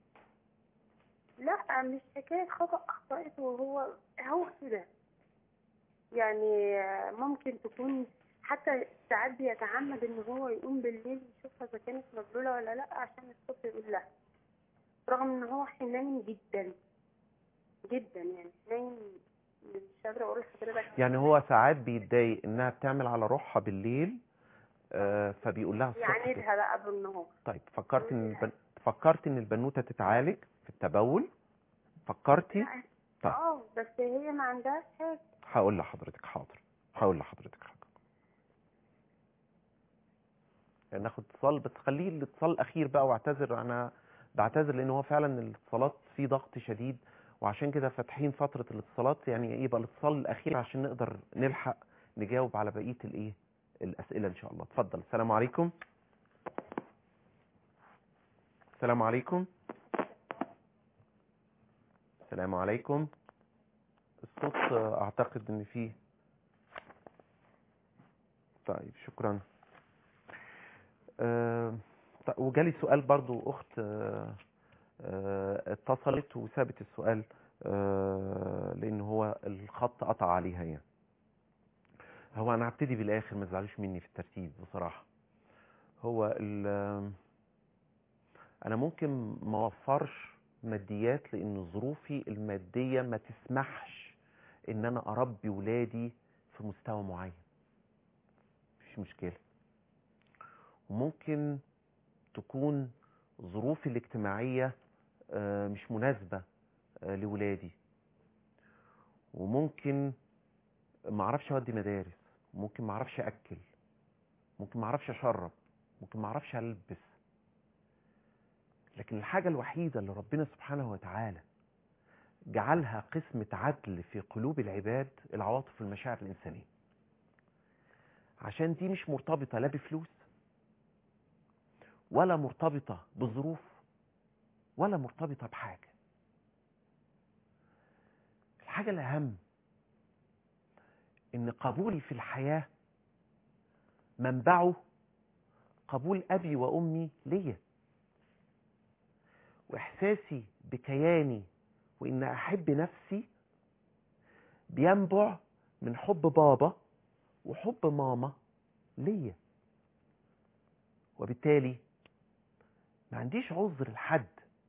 لا مش حكاية خطأ أخطأته هو هو كده يعني ممكن تكون حتى ساعات بيتعمد ان هو يقوم بالليل يشوفها اذا كانت مبلولة ولا لا عشان الصبح يقول لها رغم ان هو حنين جدا جدا يعني حنين مش قادرة اقول لحضرتك يعني هو ساعات بيتضايق إنها بتعمل على روحها بالليل آه، فبيقول لها الصبح كده. يعاندها بقى بالنهار طيب فكرت إن البن... فكرت إن البنوتة تتعالج في التبول فكرتي طيب. اه بس هي ما عندهاش حاجة هقول لحضرتك حاضر هقول لحضرتك حاضر يعني ناخد اتصال بس خليه الاتصال الاخير بقى واعتذر انا بعتذر لان هو فعلا الاتصالات في ضغط شديد وعشان كده فاتحين فتره الاتصالات يعني يبقى الاتصال الاخير عشان نقدر نلحق نجاوب على بقيه الايه الاسئله ان شاء الله اتفضل السلام عليكم السلام عليكم السلام عليكم الصوت آه، اعتقد ان فيه طيب شكرا آه، ط- وجالي سؤال برضو اخت آه، آه، اتصلت وسابت السؤال آه، لان هو الخط قطع عليها يعني هو انا هبتدي بالاخر ما تزعلوش مني في الترتيب بصراحه هو ال- انا ممكن ما اوفرش ماديات لان ظروفي الماديه ما تسمحش ان انا اربي ولادي في مستوى معين مفيش مشكله وممكن تكون ظروفي الاجتماعيه آه، مش مناسبه آه، لولادي وممكن ما اعرفش اودي مدارس ممكن ما اعرفش اكل ممكن ما اعرفش اشرب ممكن ما اعرفش البس لكن الحاجه الوحيده اللي ربنا سبحانه وتعالى جعلها قسمة عدل في قلوب العباد العواطف والمشاعر الإنسانية عشان دي مش مرتبطة لا بفلوس ولا مرتبطة بظروف ولا مرتبطة بحاجة الحاجة الأهم إن قبولي في الحياة منبعه قبول أبي وأمي ليا وإحساسي بكياني وإن أحب نفسي بينبع من حب بابا وحب ماما ليا وبالتالي ما عنديش عذر لحد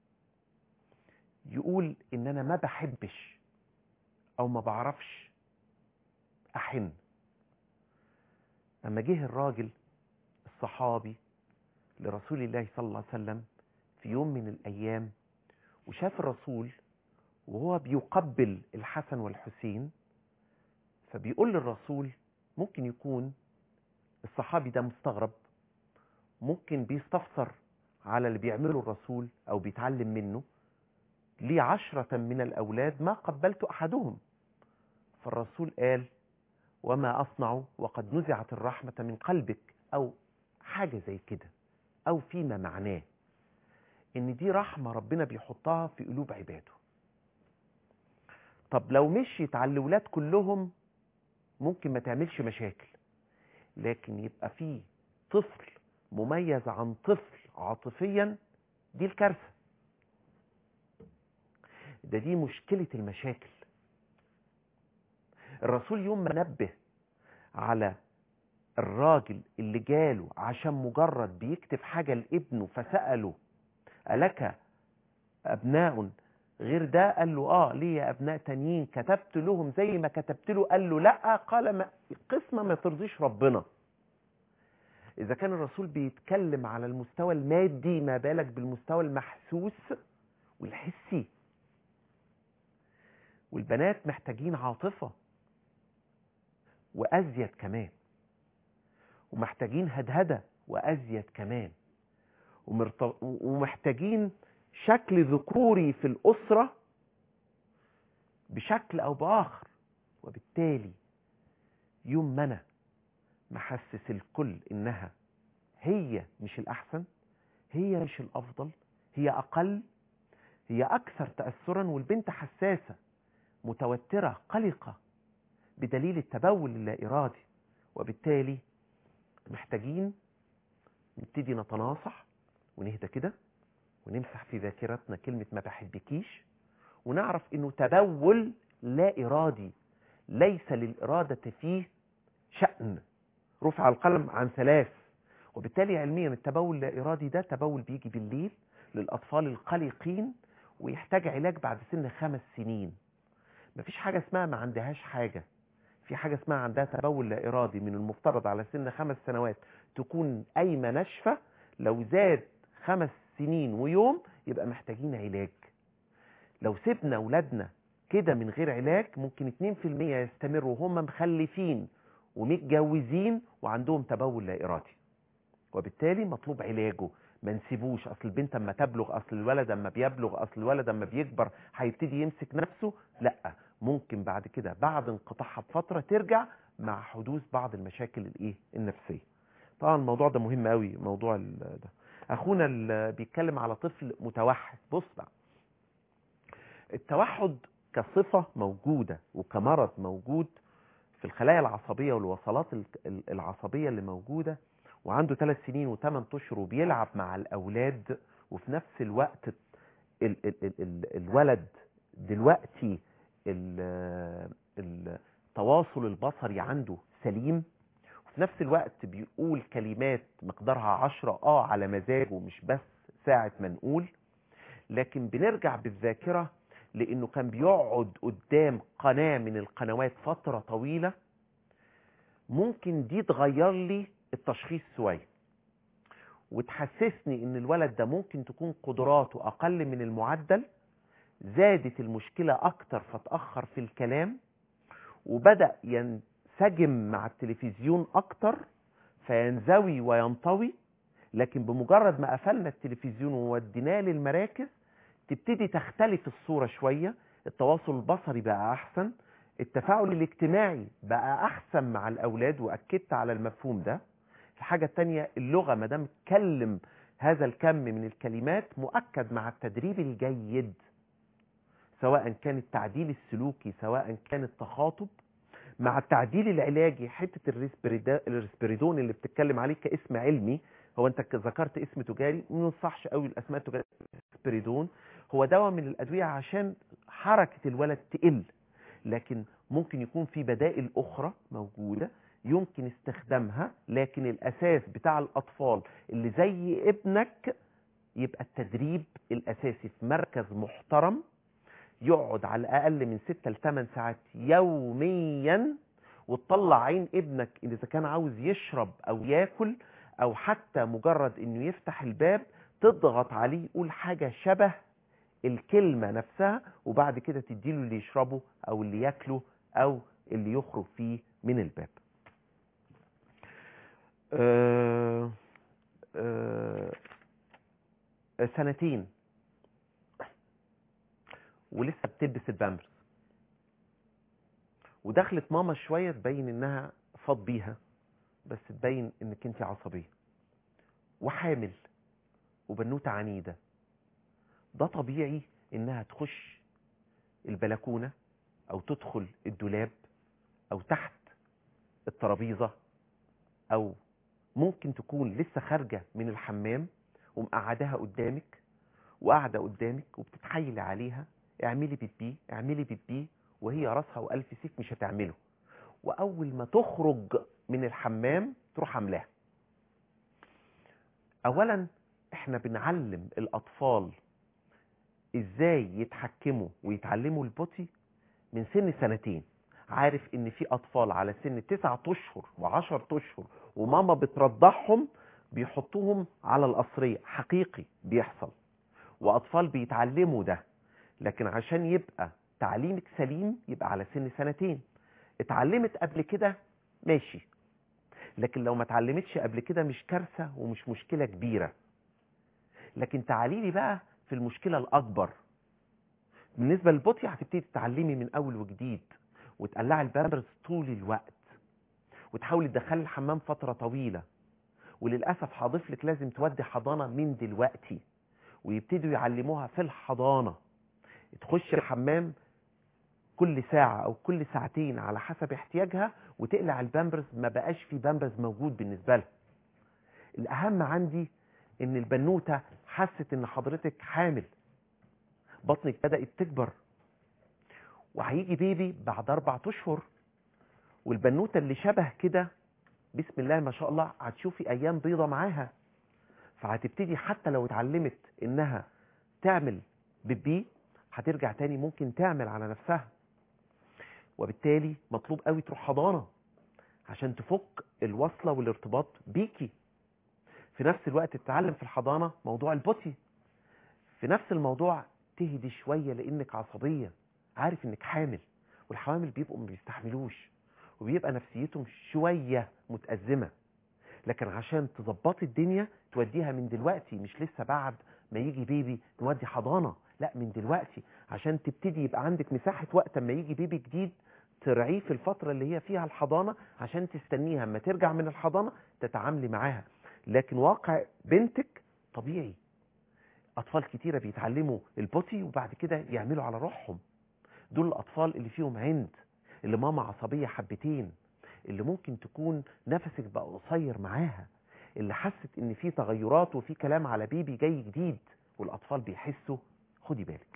يقول ان انا ما بحبش او ما بعرفش احن لما جه الراجل الصحابي لرسول الله صلى الله عليه وسلم في يوم من الايام وشاف الرسول وهو بيقبل الحسن والحسين فبيقول للرسول ممكن يكون الصحابي ده مستغرب ممكن بيستفسر على اللي بيعمله الرسول او بيتعلم منه لي عشرة من الأولاد ما قبلت أحدهم فالرسول قال وما أصنع وقد نزعت الرحمة من قلبك أو حاجة زي كده أو فيما معناه إن دي رحمة ربنا بيحطها في قلوب عباده طب لو مشيت على الأولاد كلهم ممكن ما تعملش مشاكل لكن يبقى في طفل مميز عن طفل عاطفيا دي الكارثة ده دي مشكلة المشاكل الرسول يوم ما نبه على الراجل اللي جاله عشان مجرد بيكتب حاجة لابنه فسأله ألك أبناء غير ده قال له آه ليه أبناء تانيين كتبت لهم زي ما كتبت له قال له لأ قال ما قسمة ما ترضيش ربنا اذا كان الرسول بيتكلم على المستوى المادي ما بالك بالمستوى المحسوس والحسي والبنات محتاجين عاطفة وأزيد كمان ومحتاجين هدهدة وأزيد كمان ومرت- ومحتاجين شكل ذكوري في الأسرة بشكل أو بآخر وبالتالي يوم ما أنا محسس الكل إنها هي مش الأحسن هي مش الأفضل هي أقل هي أكثر تأثرا والبنت حساسة متوترة قلقة بدليل التبول اللا إرادي وبالتالي محتاجين نبتدي نتناصح ونهدى كده ونمسح في ذاكرتنا كلمة ما بحبكيش ونعرف انه تبول لا ارادي ليس للارادة فيه شأن رفع القلم عن ثلاث وبالتالي علميا التبول لا ارادي ده تبول بيجي بالليل للاطفال القلقين ويحتاج علاج بعد سن خمس سنين مفيش حاجة اسمها ما عندهاش حاجة في حاجة اسمها عندها تبول لا إرادي من المفترض على سن خمس سنوات تكون قايمة ناشفة لو زاد خمس سنين ويوم يبقى محتاجين علاج لو سيبنا أولادنا كده من غير علاج ممكن 2% يستمروا وهم مخلفين ومتجوزين وعندهم تبول لا إرادي وبالتالي مطلوب علاجه ما نسيبوش اصل البنت اما تبلغ اصل الولد اما بيبلغ اصل الولد اما بيكبر هيبتدي يمسك نفسه لا ممكن بعد كده بعد انقطاعها بفتره ترجع مع حدوث بعض المشاكل الايه النفسيه طبعا الموضوع ده مهم قوي موضوع ال- ده اخونا اللي بيتكلم على طفل متوحد بص بقى التوحد كصفه موجوده وكمرض موجود في الخلايا العصبيه والوصلات ال- ال- العصبيه اللي موجوده وعنده ثلاث سنين وثمان اشهر وبيلعب مع الاولاد وفي نفس الوقت ال ال ال ال الولد دلوقتي ال- التواصل البصري عنده سليم وفي نفس الوقت بيقول كلمات مقدارها عشرة اه على مزاجه مش بس ساعة ما نقول لكن بنرجع بالذاكرة لانه كان بيقعد قدام قناة من القنوات فترة طويلة ممكن دي تغير لي التشخيص شويه وتحسسني ان الولد ده ممكن تكون قدراته اقل من المعدل زادت المشكلة اكتر فتأخر في الكلام وبدأ ينسجم مع التلفزيون اكتر فينزوي وينطوي لكن بمجرد ما قفلنا التلفزيون ووديناه للمراكز تبتدي تختلف الصورة شوية التواصل البصري بقى احسن التفاعل الاجتماعي بقى احسن مع الاولاد واكدت على المفهوم ده الحاجة التانية اللغة ما دام اتكلم هذا الكم من الكلمات مؤكد مع التدريب الجيد سواء كان التعديل السلوكي سواء كان التخاطب مع التعديل العلاجي حتة الريسبريدا- الريسبريدون اللي بتتكلم عليه كاسم علمي هو انت ك- ذكرت اسم تجاري ما ينصحش قوي الاسماء التجارية الريسبريدون هو دواء من الادوية عشان حركة الولد تقل لكن ممكن يكون في بدائل اخرى موجودة يمكن استخدامها لكن الاساس بتاع الاطفال اللي زي ابنك يبقى التدريب الاساسي في مركز محترم يقعد على الاقل من 6 ل 8 ساعات يوميا وتطلع عين ابنك اذا كان عاوز يشرب او ياكل او حتى مجرد انه يفتح الباب تضغط عليه يقول حاجه شبه الكلمه نفسها وبعد كده تديله اللي يشربه او اللي ياكله او اللي يخرج فيه من الباب آه، آه، سنتين ولسه بتلبس البامبرز ودخلت ماما شوية تبين انها فاض بيها بس تبين انك انت عصبية وحامل وبنوتة عنيدة ده طبيعي انها تخش البلكونة او تدخل الدولاب او تحت الترابيزة او ممكن تكون لسه خارجة من الحمام ومقعداها قدامك وقاعدة قدامك وبتتحايل عليها اعملي بيبي اعملي بيبي وهي راسها وألف سيف مش هتعمله وأول ما تخرج من الحمام تروح عاملاها أولا احنا بنعلم الأطفال ازاي يتحكموا ويتعلموا البوتي من سن سنتين عارف ان في اطفال على سن تسعة اشهر وعشر اشهر وماما بترضعهم بيحطوهم على القصرية حقيقي بيحصل واطفال بيتعلموا ده لكن عشان يبقى تعليمك سليم يبقى على سن سنتين اتعلمت قبل كده ماشي لكن لو ما اتعلمتش قبل كده مش كارثة ومش مشكلة كبيرة لكن تعالي لي بقى في المشكلة الأكبر بالنسبة للبطي هتبتدي تتعلمي من أول وجديد وتقلعي البامبرز طول الوقت وتحاولي تدخلي الحمام فترة طويلة وللأسف هضيف لك لازم تودي حضانة من دلوقتي ويبتدوا يعلموها في الحضانة تخش الحمام كل ساعة أو كل ساعتين على حسب احتياجها وتقلع البامبرز ما بقاش في بامبرز موجود بالنسبة لها الأهم عندي إن البنوتة حست إن حضرتك حامل بطنك بدأت تكبر وهيجي بيبي بعد أربع أشهر والبنوتة اللي شبه كده بسم الله ما شاء الله هتشوفي أيام بيضة معاها فهتبتدي حتى لو اتعلمت إنها تعمل بيبي هترجع تاني ممكن تعمل على نفسها وبالتالي مطلوب قوي تروح حضانة عشان تفك الوصلة والارتباط بيكي في نفس الوقت تتعلم في الحضانة موضوع البوتي في نفس الموضوع تهدي شوية لانك عصبية عارف انك حامل والحوامل بيبقوا ما بيستحملوش وبيبقى نفسيتهم شوية متأزمة لكن عشان تظبطي الدنيا توديها من دلوقتي مش لسه بعد ما يجي بيبي نودي حضانة لا من دلوقتي عشان تبتدي يبقى عندك مساحة وقت اما يجي بيبي جديد ترعيه في الفترة اللي هي فيها الحضانة عشان تستنيها اما ترجع من الحضانة تتعاملي معاها لكن واقع بنتك طبيعي أطفال كتيرة بيتعلموا البوتي وبعد كده يعملوا على روحهم دول الأطفال اللي فيهم عند اللي ماما عصبية حبتين اللي ممكن تكون نفسك بقى قصير معاها اللي حست ان في تغيرات وفي كلام على بيبي جاي جديد والأطفال بيحسوا خدي بالك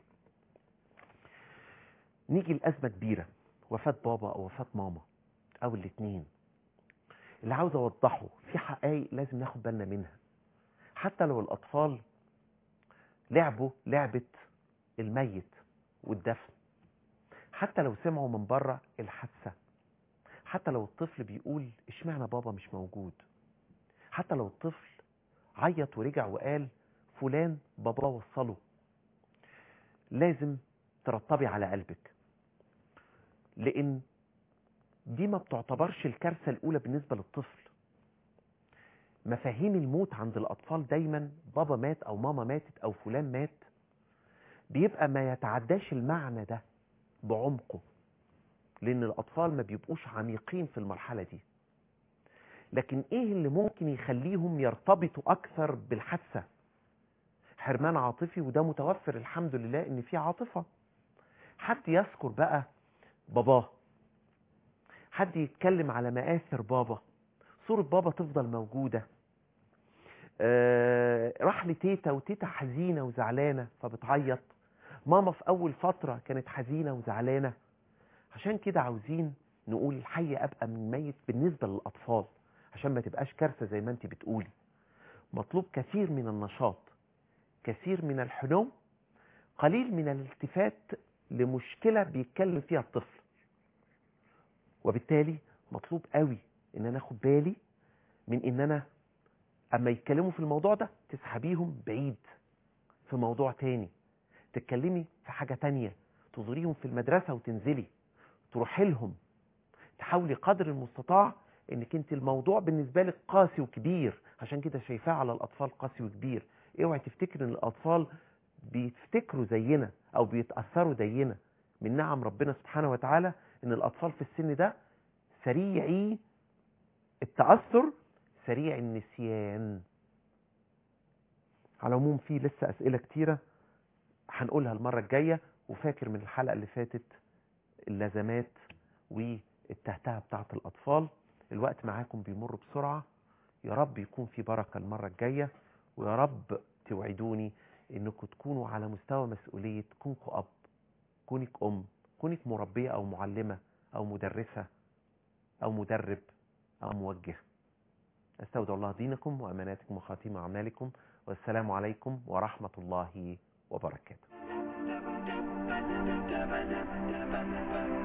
نيجي لأزمة كبيرة وفاة بابا أو وفاة ماما أو الاتنين اللي عاوز أوضحه في حقائق لازم ناخد بالنا منها حتى لو الأطفال لعبوا لعبة الميت والدفن حتى لو سمعوا من بره الحادثة حتى لو الطفل بيقول اشمعنى بابا مش موجود حتى لو الطفل عيط ورجع وقال فلان بابا وصله لازم ترطبي على قلبك لان دي ما بتعتبرش الكارثة الاولى بالنسبة للطفل مفاهيم الموت عند الاطفال دايما بابا مات او ماما ماتت او فلان مات بيبقى ما يتعداش المعنى ده بعمقه لان الاطفال ما بيبقوش عميقين في المرحلة دي لكن ايه اللي ممكن يخليهم يرتبطوا اكثر بالحادثة حرمان عاطفي وده متوفر الحمد لله ان في عاطفة حد يذكر بقى باباه حد يتكلم على مآثر بابا صورة بابا تفضل موجودة آه راح لتيتا وتيتا حزينة وزعلانة فبتعيط ماما في أول فترة كانت حزينة وزعلانة عشان كده عاوزين نقول الحي أبقى من ميت بالنسبة للأطفال عشان ما تبقاش كارثة زي ما انت بتقولي مطلوب كثير من النشاط كثير من الحنو قليل من الالتفات لمشكلة بيتكلم فيها الطفل وبالتالي مطلوب قوي ان انا اخد بالي من ان انا اما يتكلموا في الموضوع ده تسحبيهم بعيد في موضوع تاني تتكلمي في حاجة تانية تزوريهم في المدرسة وتنزلي تروحي لهم تحاولي قدر المستطاع انك انت الموضوع بالنسبة لك قاسي وكبير عشان كده شايفاه على الاطفال قاسي وكبير اوعي تفتكر ان الاطفال بيفتكروا زينا او بيتأثروا زينا من نعم ربنا سبحانه وتعالى ان الاطفال في السن ده سريعي التأثر سريع النسيان على العموم في لسه اسئلة كتيرة هنقولها المرة الجاية وفاكر من الحلقة اللي فاتت اللازمات والتهتهة بتاعت الأطفال الوقت معاكم بيمر بسرعة يا رب يكون في بركة المرة الجاية ويا رب توعدوني انكم تكونوا على مستوى مسؤولية كونكم أب كونك أم كونك مربية أو معلمة أو مدرسة أو مدرب أو موجه أستودع الله دينكم وأماناتكم وخاتيم أعمالكم والسلام عليكم ورحمة الله وبركاته